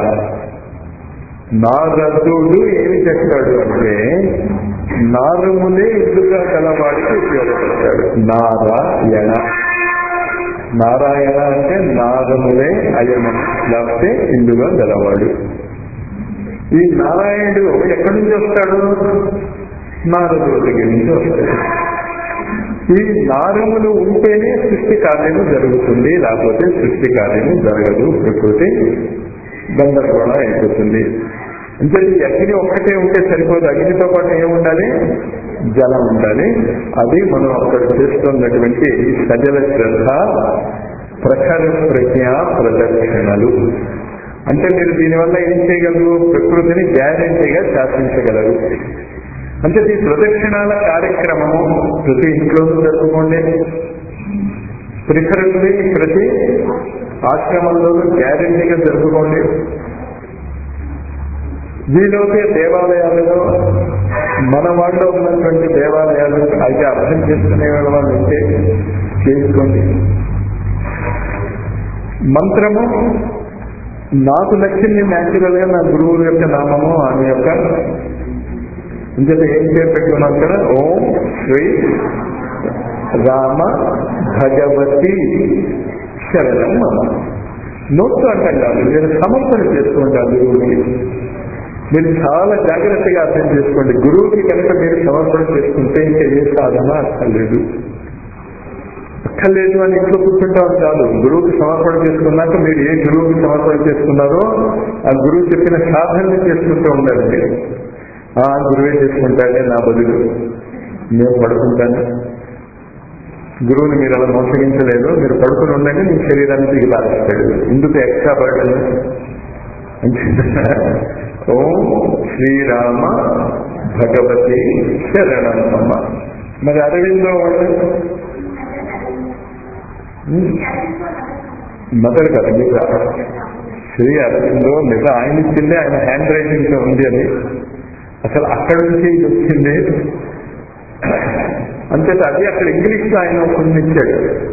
నారదుడు ఏమి చెప్తాడు అంటే నారములే ఇల్లుగా గలవాడికి ఉపయోగపడతాడు నారాయణ నారాయణ అంటే నారములే అయమని లేకపోతే ఇల్లుగా గలవాడు ఈ నారాయణుడు ఎక్కడి నుంచి వస్తాడు నారదుడు దగ్గర నుంచి వస్తాడు ఈ నారములు ఉంటేనే సృష్టి కార్యము జరుగుతుంది లేకపోతే సృష్టి కార్యము జరగదు ప్రకృతి గందరగోళం అయిపోతుంది అంటే ఈ అగ్ని ఒక్కటే ఉంటే సరిపోదు అగ్నితో పాటు ఏముండాలి జలం ఉండాలి అది మనం అక్కడ చేస్తున్నటువంటి సజల శ్రద్ధ ప్రఖర ప్రజ్ఞ ప్రదక్షిణలు అంటే మీరు దీనివల్ల ఏం చేయగలరు ప్రకృతిని గ్యారంటీగా శాసించగలరు అంటే ఈ ప్రదక్షిణాల కార్యక్రమము ప్రతి ఇంట్లోనూ జరుపుకోండి ప్రిఫరెన్స్లీ ప్రతి ఆశ్రమంలోనూ గ్యారంటీగా జరుపుకోండి వీలైతే దేవాలయాలలో మన వాళ్ళు ఉన్నటువంటి దేవాలయాలు అయితే అర్థం చేసుకునే వాళ్ళు ఉంటే చేసుకోండి మంత్రము నాకు నచ్చింది న్యాచురల్ గా నా గురువు యొక్క నామము ఆమె యొక్క ఇంకేత ఏం పేరు పెట్టుకున్నాం కదా ఓం శ్రీ రామ భగవతి శరణం మమ నోట్స్ అంటాం కాదు మీరు సమర్పణ చేసుకుంటారు గురువుకి మీరు చాలా జాగ్రత్తగా అర్థం చేసుకోండి గురువుకి కనుక మీరు సమర్పణ చేసుకుంటే ఇంకా ఏ సాధన అక్కర్లేదు అక్కర్లేదు అని ఇంట్లో కూర్చుంటాం కాదు గురువుకి సమర్పణ చేసుకున్నాక మీరు ఏ గురువుకి సమర్పణ చేసుకున్నారో ఆ గురువు చెప్పిన సాధనని చేసుకుంటూ ఉండాలి మీరు ఆ గురువే చేసుకుంటాడే నా బదులు నేను పడుకుంటాను గురువుని మీరు అలా మోసగించలేదు మీరు పడుకుని ఉండండి మీ శరీరాన్ని తిరిగి లాగిస్తాడు ఇందుకు ఎక్స్ట్రా బర్డన్ ఓం శ్రీరామ భగవతి శరణమ్మ మరి అరవిందో వాళ్ళు మదర్ కదా మీకు శ్రీ అరవిందో లేదా ఆయన ఇచ్చింది ఆయన హ్యాండ్ రైటింగ్ లో ఉంది అది అసలు అక్కడి నుంచి ఇది వచ్చింది అంతేత అది అక్కడ ఇంగ్లీష్ లో ఆయన కొన్ని ఇచ్చాడు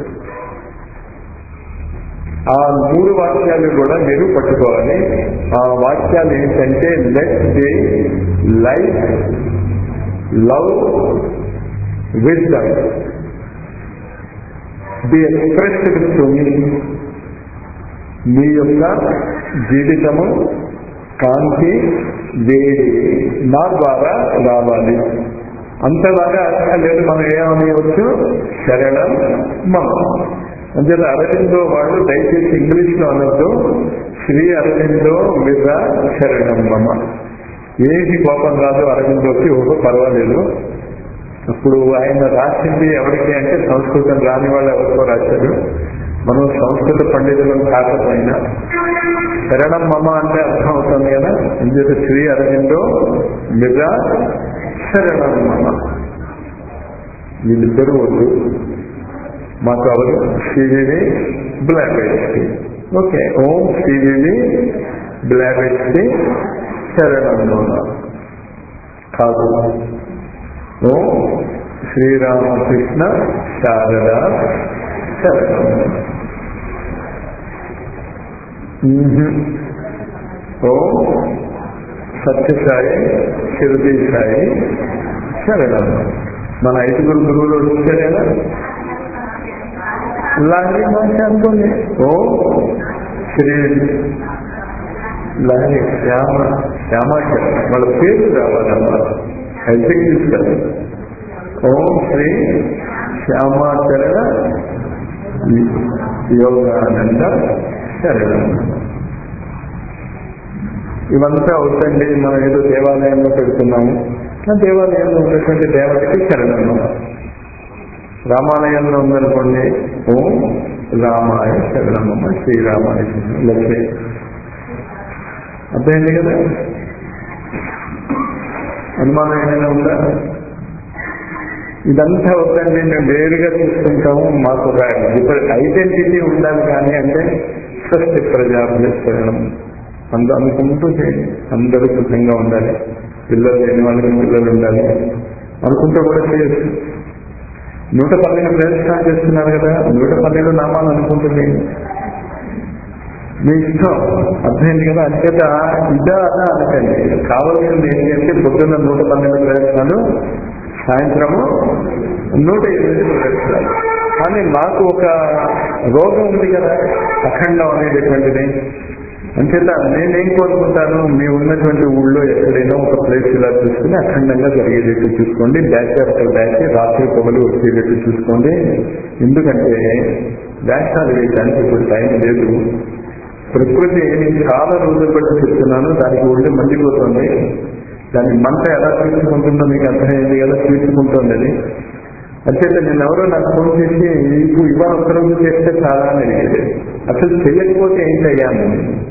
ఆ మూడు వాక్యాలు కూడా మీరు పట్టుకోవాలి ఆ వాక్యాలు ఏంటంటే let the life love wisdom the expressed to మీ మీ యొక్క జీవితము కాంతి వేడి నా ద్వారా రావాలి అంతలాగా లేదు మనం ఏమనేయవచ్చు శరణం మమ అంటే అరవిందో వాళ్ళు దయచేసి ఇంగ్లీష్ లో అనొద్దు శ్రీ అరవిందో మిర్ర శరణం మమ ఏది కోపం రాదు అరవిందోకి ఓహో పర్వాలేదు ఇప్పుడు ఆయన రాసింది ఎవరికి అంటే సంస్కృతం రాని వాళ్ళు ఎవరికో రాశారు మనం సంస్కృత పండితులం కాకపోయినా శరణం మమ అంటే అర్థం అవుతుంది కదా ఎందుకంటే శ్రీ అరవిందో మిర్ర శరణం మమ వీళ్ళిద్దరూ వద్దు మాకు ఎవరు శ్రీదేవి బ్లాబెట్స్కి ఓకే ఓం శ్రీదేవి బ్లాబెట్స్కి శరణం మమ కాదు ఓం శ్రీరామకృష్ణ శారద శరణం ఓం సత్యసాయి శిరదీ సాయి శరణం మన ఐదుగురు గురువులు వచ్చారేనా లహరి భాష అనుకోండి ఓ శ్రీ లహరి శ్యామ శ్యామాచర్ వాళ్ళ పేరు రావాలమ్మా ఎగ్జిక్యూటివ్ కదా ఓం శ్రీ శ్యామాచరణ యోగానంద శరణం ఇవంతా అవుతండి మనం ఏదో దేవాలయంలో పెడుతున్నాము ఆ దేవాలయంలో ఉన్నటువంటి దేవతకి శరణము రామాలయంలో ఉందనుకోండి ఓం రామాయ శరణమ్మ శ్రీరామాయ శరణం లక్ష్మి అర్థమైంది కదా అనుమానం ఏమైనా ఉందా ఇదంతా వద్దండి మేము వేరుగా చూసుకుంటాము మాకు ఒక ఐడెంటిటీ ఉండాలి కానీ అంటే స్వస్తి ప్రజాభ్యస్తరణం అందు అనుకుంటూ చేయండి అందరూ సుఖంగా ఉండాలి పిల్లలు లేని వాళ్ళకి పిల్లలు ఉండాలి అనుకుంటూ కూడా చేయొచ్చు నూట పన్నెండు ప్రయత్నాలు చేస్తున్నారు కదా నూట పన్నెండు నామాలు అనుకుంటుంది మీ ఇష్టం అర్థమైంది కదా అంచేత ఇదా అదా అనకండి కావాల్సింది ఏంటి అంటే పొద్దున్న నూట పన్నెండు ప్రయత్నాలు సాయంత్రము నూట ఎనిమిది ప్రదర్శనలు కానీ నాకు ఒక రోగం ఉంది కదా అఖండం అనేటటువంటిది అంచేత నేనేం కోరుకుంటాను మీ ఉన్నటువంటి ఊళ్ళో ఎక్కడైనా ఒక ప్లేస్ ఇలా చూసుకుని అఖండంగా జరిగేటట్టు చూసుకోండి బ్యాచ్ ఆఫ్టర్ బ్యాచ్ రాత్రి పొగలు వచ్చేటట్టు చూసుకోండి ఎందుకంటే వ్యాఖ్యాలు వేయడానికి ఇప్పుడు టైం లేదు ప్రకృతి నేను చాలా రోజులు బట్టి చెప్తున్నాను దానికి ఒళ్ళు మండిపోతుంది దాని మంట ఎలా తీర్చుకుంటుందో మీకు అర్థమైంది కదా తీర్చుకుంటుంది అది అంచేత నేను ఎవరో నాకు ఫోన్ చేసి ఇప్పుడు ఇవాళ ఒక్కరోజు చేస్తే చాలా అని అడిగేది అసలు చేయకపోతే ఏంటయ్యా అని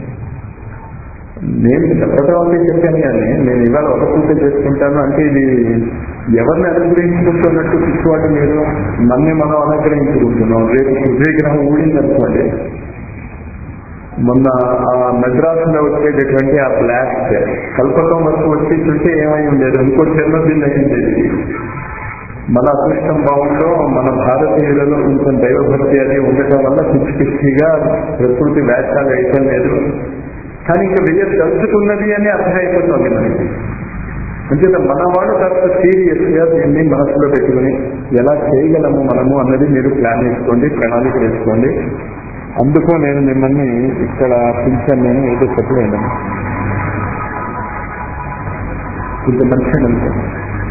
నేను చెప్పడం అంటే చెప్పాను కానీ నేను ఇవాళ ఒక పూట చేసుకుంటాను అంటే ఇది ఎవరిని అనుగ్రహించుకుంటున్నట్టు పిచ్చివాడు మీరు నన్నే మనం అనుగ్రహించుకుంటున్నాం రేపు హృదయగ్రహం ఊడింది అనుకోండి మొన్న ఆ మెడ్రాసులో వచ్చేటటువంటి ఆ బ్లాస్ట్ కల్పకం వరకు వచ్చేస్తుంటే ఏమై ఉండేది ఇంకో జన్మదిన్ అయింది మన అదృష్టం బాగుందో మన భారతీయులలో కొంచెం దైవభక్తి అది ఉండటం వల్ల పిచ్చి పిచ్చిగా ప్రకృతి వేషాలు వేయటం లేదు కానీ ఇంకా వెయ్యి తలుచుకున్నది అని అర్థమైపోతుంది మనకి అంచేత మనవాడు కాస్త సీరియస్ గా దీన్ని మనసులో పెట్టుకుని ఎలా చేయగలము మనము అన్నది మీరు ప్లాన్ వేసుకోండి ప్రణాళిక వేసుకోండి అందుకు నేను మిమ్మల్ని ఇక్కడ పిలిచాను నేను ఏదో చెప్పలేను ఇంత మంచి అనుకోండి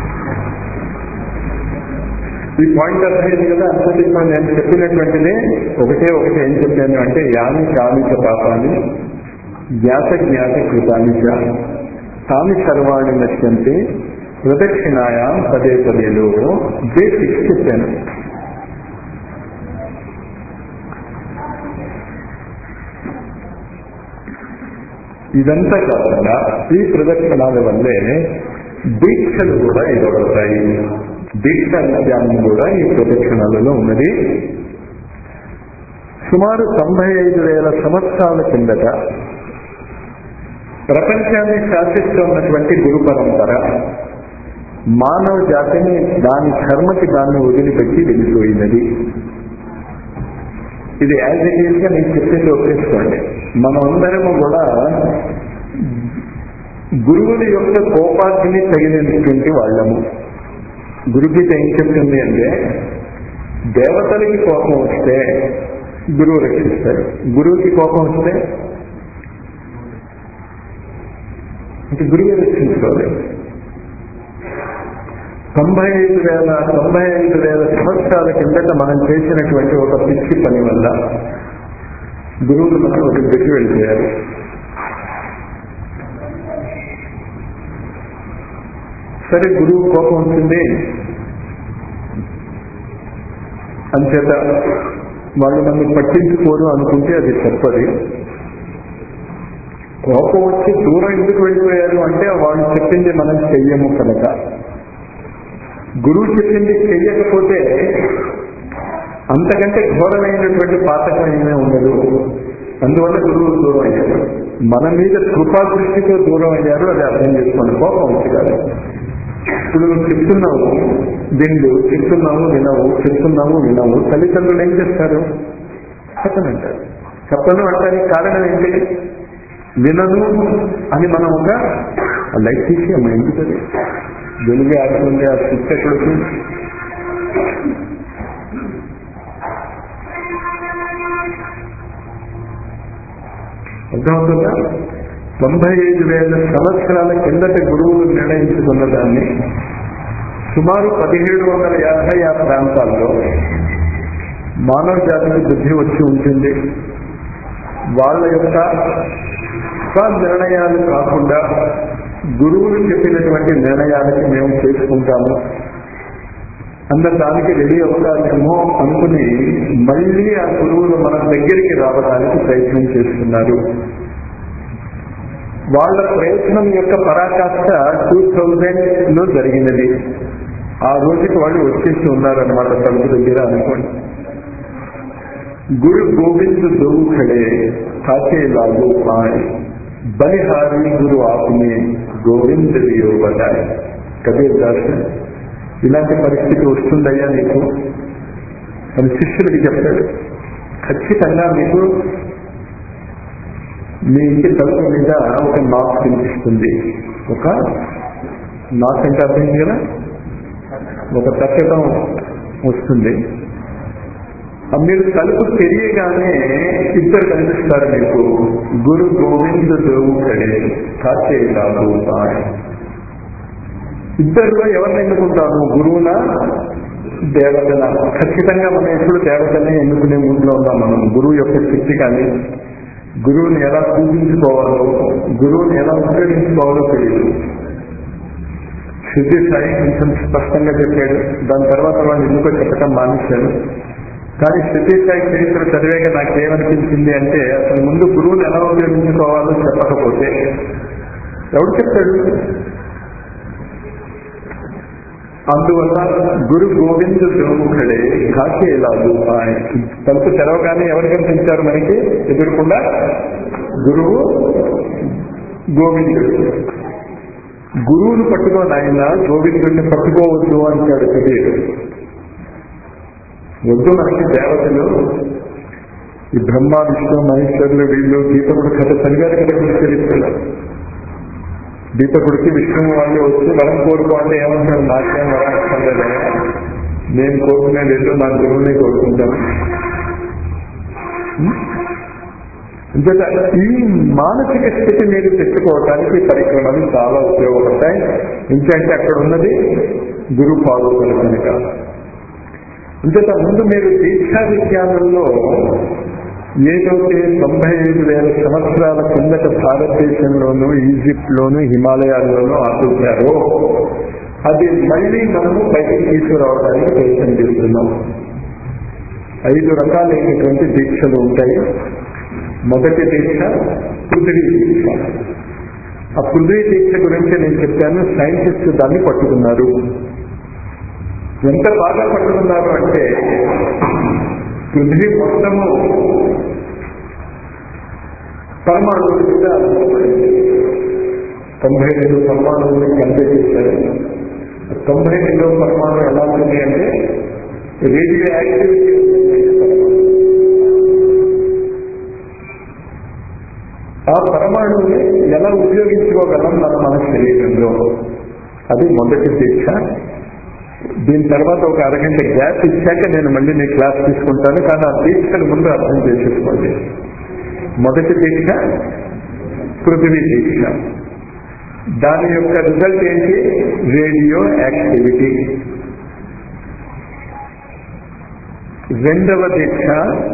ఈ పాయింట్ అర్థమైంది కదా అంతే ఇప్పుడు నేను చెప్పినటువంటిది ఒకటే ఒకటి ఏం చెప్పాను అంటే యాని కామిక పాపాన్ని జ్ఞాత జ్ఞాత కృతాన్ని తామి సర్వాణి నశ్యంతే ప్రదక్షిణాయాం పదే పదేలో బేసిక్స్ చెప్పాను ఇదంతా కాకుండా ఈ ప్రదక్షిణాల వల్లే దీక్షలు కూడా ఇవ్వబడతాయి దీక్ష జ్ఞానం కూడా ఈ ప్రదక్షిణాలలో ఉన్నది సుమారు తొంభై ఐదు వేల సంవత్సరాల కిందట ప్రపంచాన్ని శాసిస్తున్నటువంటి గురు పరంపర మానవ జాతిని దాని కర్మకి దాన్ని వదిలిపెట్టి వెళ్ళిపోయినది ఇది యాజ్ ఇట్ ఈజ్ గా నేను చెప్పింది ఒప్పేసుకోండి మనం అందరము కూడా గురువుల యొక్క కోపాగ్ని తగినటువంటి వాళ్ళము గురుగీత ఏం చెప్తుంది అంటే దేవతలకి కోపం వస్తే గురువు రక్షిస్తాడు గురువుకి కోపం వస్తే అంటే గురువే రక్షించుకోవాలి తొంభై ఐదు వేల తొంభై ఐదు వేల సంవత్సరాల కిందట మనం చేసినటువంటి ఒక పిచ్చి పని వల్ల గురువులు మనం ఒక పెట్టి వెళ్ళిపోయారు సరే గురువు కోపం వచ్చింది అంచేత వాళ్ళు నన్ను పట్టించుకోరు అనుకుంటే అది చెప్పది కోపం వచ్చి దూరం ఎందుకు వెళ్ళిపోయారు అంటే వాళ్ళు చెప్పింది మనం చెయ్యము కనుక గురువు చెప్పింది చెయ్యకపోతే అంతకంటే ఘోరమైనటువంటి పాతకం ఏమీ ఉండదు అందువల్ల గురువు దూరం అయ్యారు మన మీద కృపా దృష్టితో దూరం అయ్యారు అది అర్థం చేసుకోండి కోపం వచ్చి కాదు ఇప్పుడు నువ్వు చెప్తున్నావు విండు చెప్తున్నావు వినవు చెప్తున్నావు వినవు తల్లిదండ్రులు ఏం చేస్తారు చెప్పనంటారు చెప్పను అంటానికి కారణం ఏంటి వినను అని మనం ఒక లైట్ తీసి అమ్మ ఎందుకది వెలుగు ఆడుతుంది ఆ స్విచ్ ఎక్కడికి అర్థమవుతుందా తొంభై ఐదు వేల సంవత్సరాల కిందట గురువులు నిర్ణయించుకున్న దాన్ని సుమారు పదిహేడు వందల యాభై ఆ ప్రాంతాల్లో మానవ జాతికి బుద్ధి వచ్చి ఉంటుంది వాళ్ళ యొక్క స్వ నిర్ణయాలు కాకుండా గురువులు చెప్పినటువంటి నిర్ణయాలకి మేము చేసుకుంటాము అన్న దానికి రెడీ అవుతారేమో అనుకుని మళ్ళీ ఆ గురువులు మన దగ్గరికి రావడానికి ప్రయత్నం చేస్తున్నారు వాళ్ళ ప్రయత్నం యొక్క పరాకాష్ట టూ థౌజండ్ లో జరిగినది ఆ రోజుకి వాళ్ళు వచ్చేసి ఉన్నారనమాట తలుపు దగ్గర అనుకోండి గురు గోవింద్ దోవు ఖడే కాకే లాగు ఆయ బలిహారి గురు ఆపునే గోవింద్ దియో బదాయ్ కబీర్ దాస్ ఇలాంటి పరిస్థితి వస్తుందయ్యా నీకు అని శిష్యుడికి చెప్తాడు ఖచ్చితంగా మీకు మీ ఇంటి తలుపు మీద ఒక నాక్ కనిపిస్తుంది ఒక నాక్ అంటే అర్థమైంది కదా ఒక తట్టడం వస్తుంది ఆ మీరు తలుపు తెలియగానే ఇద్దరు కనిపిస్తారు మీకు గురు గోవింద్ దేవు కడే కాచే లాగు ఇద్దరులో ఎవరిని ఎన్నుకుంటాము గురువున దేవతన ఖచ్చితంగా మనం ఎప్పుడు దేవతనే ఎన్నుకునే ముందులో ఉన్నాం మనం గురువు యొక్క శక్తి కానీ గురువుని ఎలా పూజించుకోవాలో గురువుని ఎలా ఉపయోగించుకోవాలో తెలియదు సిద్ధి సాయి కొంచెం స్పష్టంగా చెప్పాడు దాని తర్వాత వాళ్ళు ఎందుకో చెప్పటం మానేశాడు కానీ సిద్ధి సాయి చరిత్ర చదివేగా నాకేమనిపించింది అంటే అసలు ముందు గురువుని ఎలా ఉపయోగించుకోవాలో చెప్పకపోతే ఎవడు చెప్తాడు అందువల్ల గురు గోవింద్ దేవుఖడే కాకేలాదు తలుపు తెరవగానే ఎవరు కనిపించారు మనకి ఎదురకుండా గురువు గోవిందుడు గురువును పట్టుకోని ఆయన గోవిందుడిని పట్టుకోవద్దు అంటాడు కబీర్ వద్దు మనకి దేవతలు ఈ బ్రహ్మ విష్ణు మహేశ్వరులు వీళ్ళు గీతకుడు కథ చదివారు కదా చరిత్రలో దీపకుడికి విష్ణువు వాళ్ళు వచ్చి వరం కోరుకో అంటే ఏమంటారు నాకేం వరం ఇష్టం లేదా నేను కోరుకునే లేదు నా గురువుని కోరుకుంటాను అంచేత ఈ మానసిక స్థితి మీరు తెచ్చుకోవటానికి పరిక్రమలు చాలా ఉపయోగపడతాయి ఎందుకంటే అక్కడ ఉన్నది గురు పాల్గొన కనుక అంచేత ముందు మీరు దీక్షా విజ్ఞానంలో ఏదైతే తొంభై ఐదు వేల సంవత్సరాల కిందట భారతదేశంలోనూ ఈజిప్ట్ లోను హిమాలయాల్లోనూ ఆపుతారో అది మళ్ళీ మనము బయటికి తీసుకురావడానికి ప్రయత్నం చేస్తున్నాం ఐదు రకాలైనటువంటి దీక్షలు ఉంటాయి మొదటి దీక్ష పృథివీ దీక్ష ఆ పృథ్వీ దీక్ష గురించి నేను చెప్పాను సైంటిస్ట్ దాన్ని పట్టుకున్నారు ఎంత బాగా పట్టుకున్నారు అంటే పృథ్వీ మొత్తము పరమాణువుల మీద తొంభై రెండు పరమాణువుని కంటే చేశారు తొంభై రెండవ పరమాణువు ఎలా ఉంది అంటే రేడియో యాక్టివిటీ ఆ పరమాణువుని ఎలా ఉపయోగించుకోగలం మన మన శరీరంలో అది మొదటి దీక్ష దీని తర్వాత ఒక అరగంట గ్యాప్ ఇచ్చాక నేను మళ్ళీ నీ క్లాస్ తీసుకుంటాను కానీ ఆ దీక్షను ముందు అర్థం చేసేసుకోండి మొదటి దీక్ష పృథివీ దీక్ష దాని యొక్క రిజల్ట్ ఏంటి రేడియో యాక్టివిటీ రెండవ దీక్ష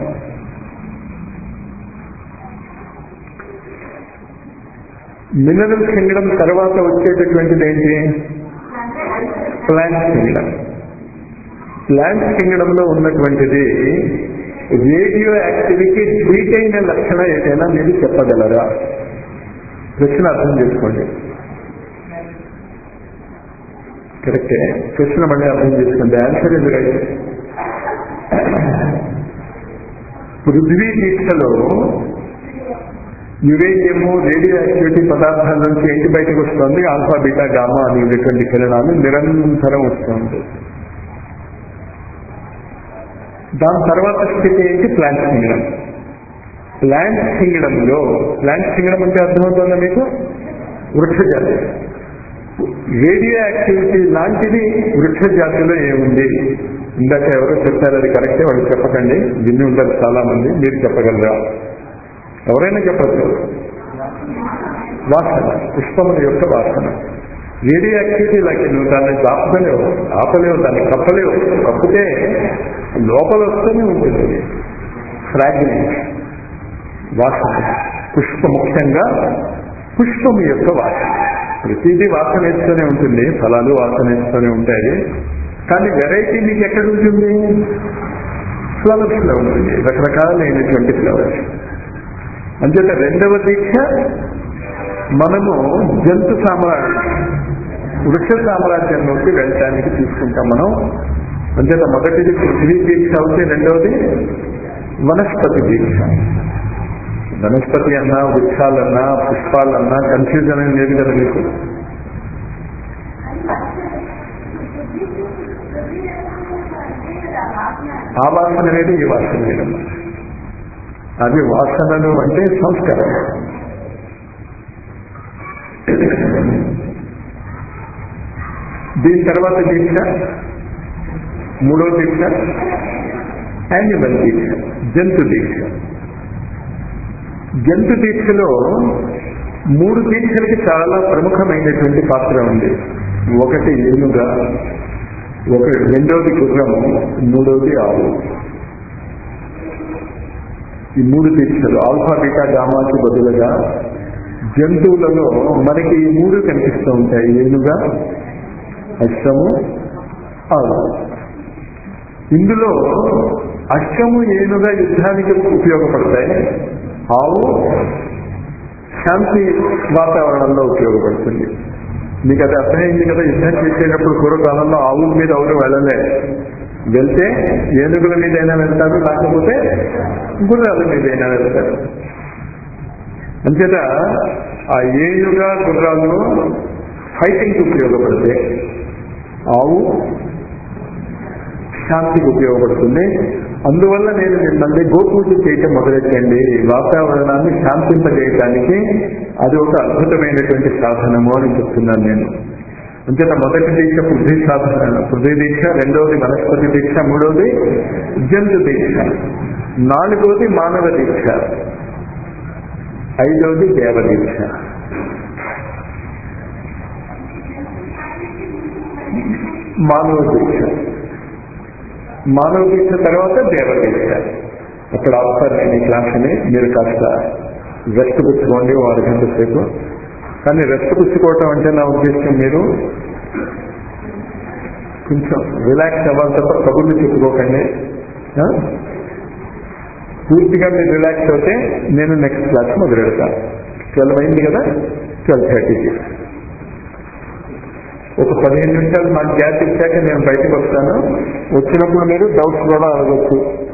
మినరల్ కింగడం తర్వాత వచ్చేటటువంటిది ఏంటి ప్లాంట్ కింగడం ప్లాంట్ కింగడం లో ఉన్నటువంటిది రేడియో యాక్టివిటీ ట్వీట్ అయిన లక్షణం ఏదైనా మీరు చెప్పగలరా ప్రశ్న అర్థం చేసుకోండి కరెక్టే ప్రశ్న మళ్ళీ అర్థం చేసుకోండి ఆన్సర్ ఇది రైట్ పృథ్వీ దీక్షలో యురేనియము రేడియో యాక్టివిటీ పదార్థాల నుంచి ఏంటి బయటకు వస్తుంది ఆల్ఫా బీటా గామా అనేటువంటి కిరణాలు నిరంతరం వస్తుంది దాని తర్వాత స్థితి ఏంటి ప్లాంట్ సింగడం ప్లాంట్ సింగడంలో ప్లాంట్ సింగడం అంటే అర్థమవుతుందా మీకు వృక్ష జాతి రేడియో యాక్టివిటీ లాంటిది వృక్ష జాతిలో ఏముంది ఇందాక ఎవరో చెప్పారు అది కరెక్టే వాళ్ళు చెప్పకండి విని ఉంటారు చాలా మంది మీరు చెప్పగలరా ఎవరైనా చెప్పచ్చు వాసన పుష్పముల యొక్క వాసన రేడియో యాక్టివిటీ లాగే నువ్వు దాన్ని ఆపలేవు ఆపలేవు దాన్ని కప్పలేవు కప్పితే లోపల వస్తూనే ఉంటుంది ఫ్రాగ్రెన్స్ వాసన పుష్ప ముఖ్యంగా పుష్పము యొక్క వాసన ప్రతిదీ వాసన వేస్తూనే ఉంటుంది ఫలాలు వాసన వేస్తూనే ఉంటాయి కానీ వెరైటీ మీకు ఎక్కడ ఉంటుంది ఫ్లవర్స్ లో ఉంటుంది రకరకాలైనటువంటి ఫ్లవర్స్ అంచేత రెండవ దీక్ష మనము జంతు సామ్రాజ్యం వృక్ష సామ్రాజ్యంలోకి వెళ్ళటానికి తీసుకుంటాం మనం అంచేత మొదటిది పృథ్వీ దీక్ష అవుతే రెండవది వనస్పతి దీక్ష వనస్పతి అన్నా వృక్షాలన్నా పుష్పాలన్నా కన్ఫ్యూజన్ ఏం లేదు కదా మీకు ఆ వాసన అనేది ఈ వాసన వేరమ్మా అది వాసనలు అంటే సంస్కారం దీని తర్వాత దీక్ష మూడో దీక్ష యానిమల్ దీక్ష జంతు దీక్ష జంతు దీక్షలో మూడు దీక్షలకి చాలా ప్రముఖమైనటువంటి పాత్ర ఉంది ఒకటి ఏనుగా ఒక రెండోది గుర్రము మూడోది ఆవు ఈ మూడు దీక్షలు ఆల్ఫా బీటా గామాకి బదులుగా జంతువులలో మనకి ఈ మూడు కనిపిస్తూ ఉంటాయి ఏనుగా అశ్వము ఆవు ఇందులో అశ్వము ఏనుగా యుద్ధానికి ఉపయోగపడతాయి ఆవు శాంతి వాతావరణంలో ఉపయోగపడుతుంది మీకు అది అర్థమైంది కదా యుద్ధం చేసేటప్పుడు పూర్వకాలంలో ఆవుల మీద ఎవరు వెళ్ళలే వెళ్తే ఏనుగుల మీదైనా వెళ్తారు లేకపోతే గుర్రాల మీదైనా వెళ్తారు అంచేత ఆ ఏనుగా గుర్రాలు ఫైటింగ్కి ఉపయోగపడితే ఆవు శాంతికి ఉపయోగపడుతుంది అందువల్ల నేను మిమ్మల్ని గోపూజ చేయటం మొదలెట్టండి వాతావరణాన్ని శాంతింపజేయటానికి అది ఒక అద్భుతమైనటువంటి సాధనము అని చెప్తున్నాను నేను అంచేత మొదటి దీక్ష పృథ్వీ సాధన పృథ్వీ దీక్ష రెండవది వనస్పతి దీక్ష మూడవది జంతు దీక్ష నాలుగవది మానవ దీక్ష ఐదవది దేవ దీక్ష మానవ దీక్ష మానవ దీక్ష తర్వాత దేవ దీక్ష అక్కడ ఆఫర్ నేను ఈ క్లాస్ని మీరు కాస్త రెస్ట్ పుచ్చుకోండి ఓ అరగంట సేపు కానీ రెస్ట్ పుచ్చుకోవటం అంటే నా ఉద్దేశం మీరు కొంచెం రిలాక్స్ అవ్వాలి తప్ప కబుర్లు చెప్పుకోకండి ఆ? పూర్తిగా మీరు రిలాక్స్ అవుతే నేను నెక్స్ట్ క్లాస్ మొదలు పెడతాను ట్వెల్వ్ అయింది కదా ట్వెల్వ్ థర్టీకి ఒక పదిహేను నిమిషాలు మాకు గ్యాప్ ఇచ్చాక నేను బయటకు వస్తాను వచ్చినప్పుడు మీరు డౌట్స్ కూడా అడగచ్చు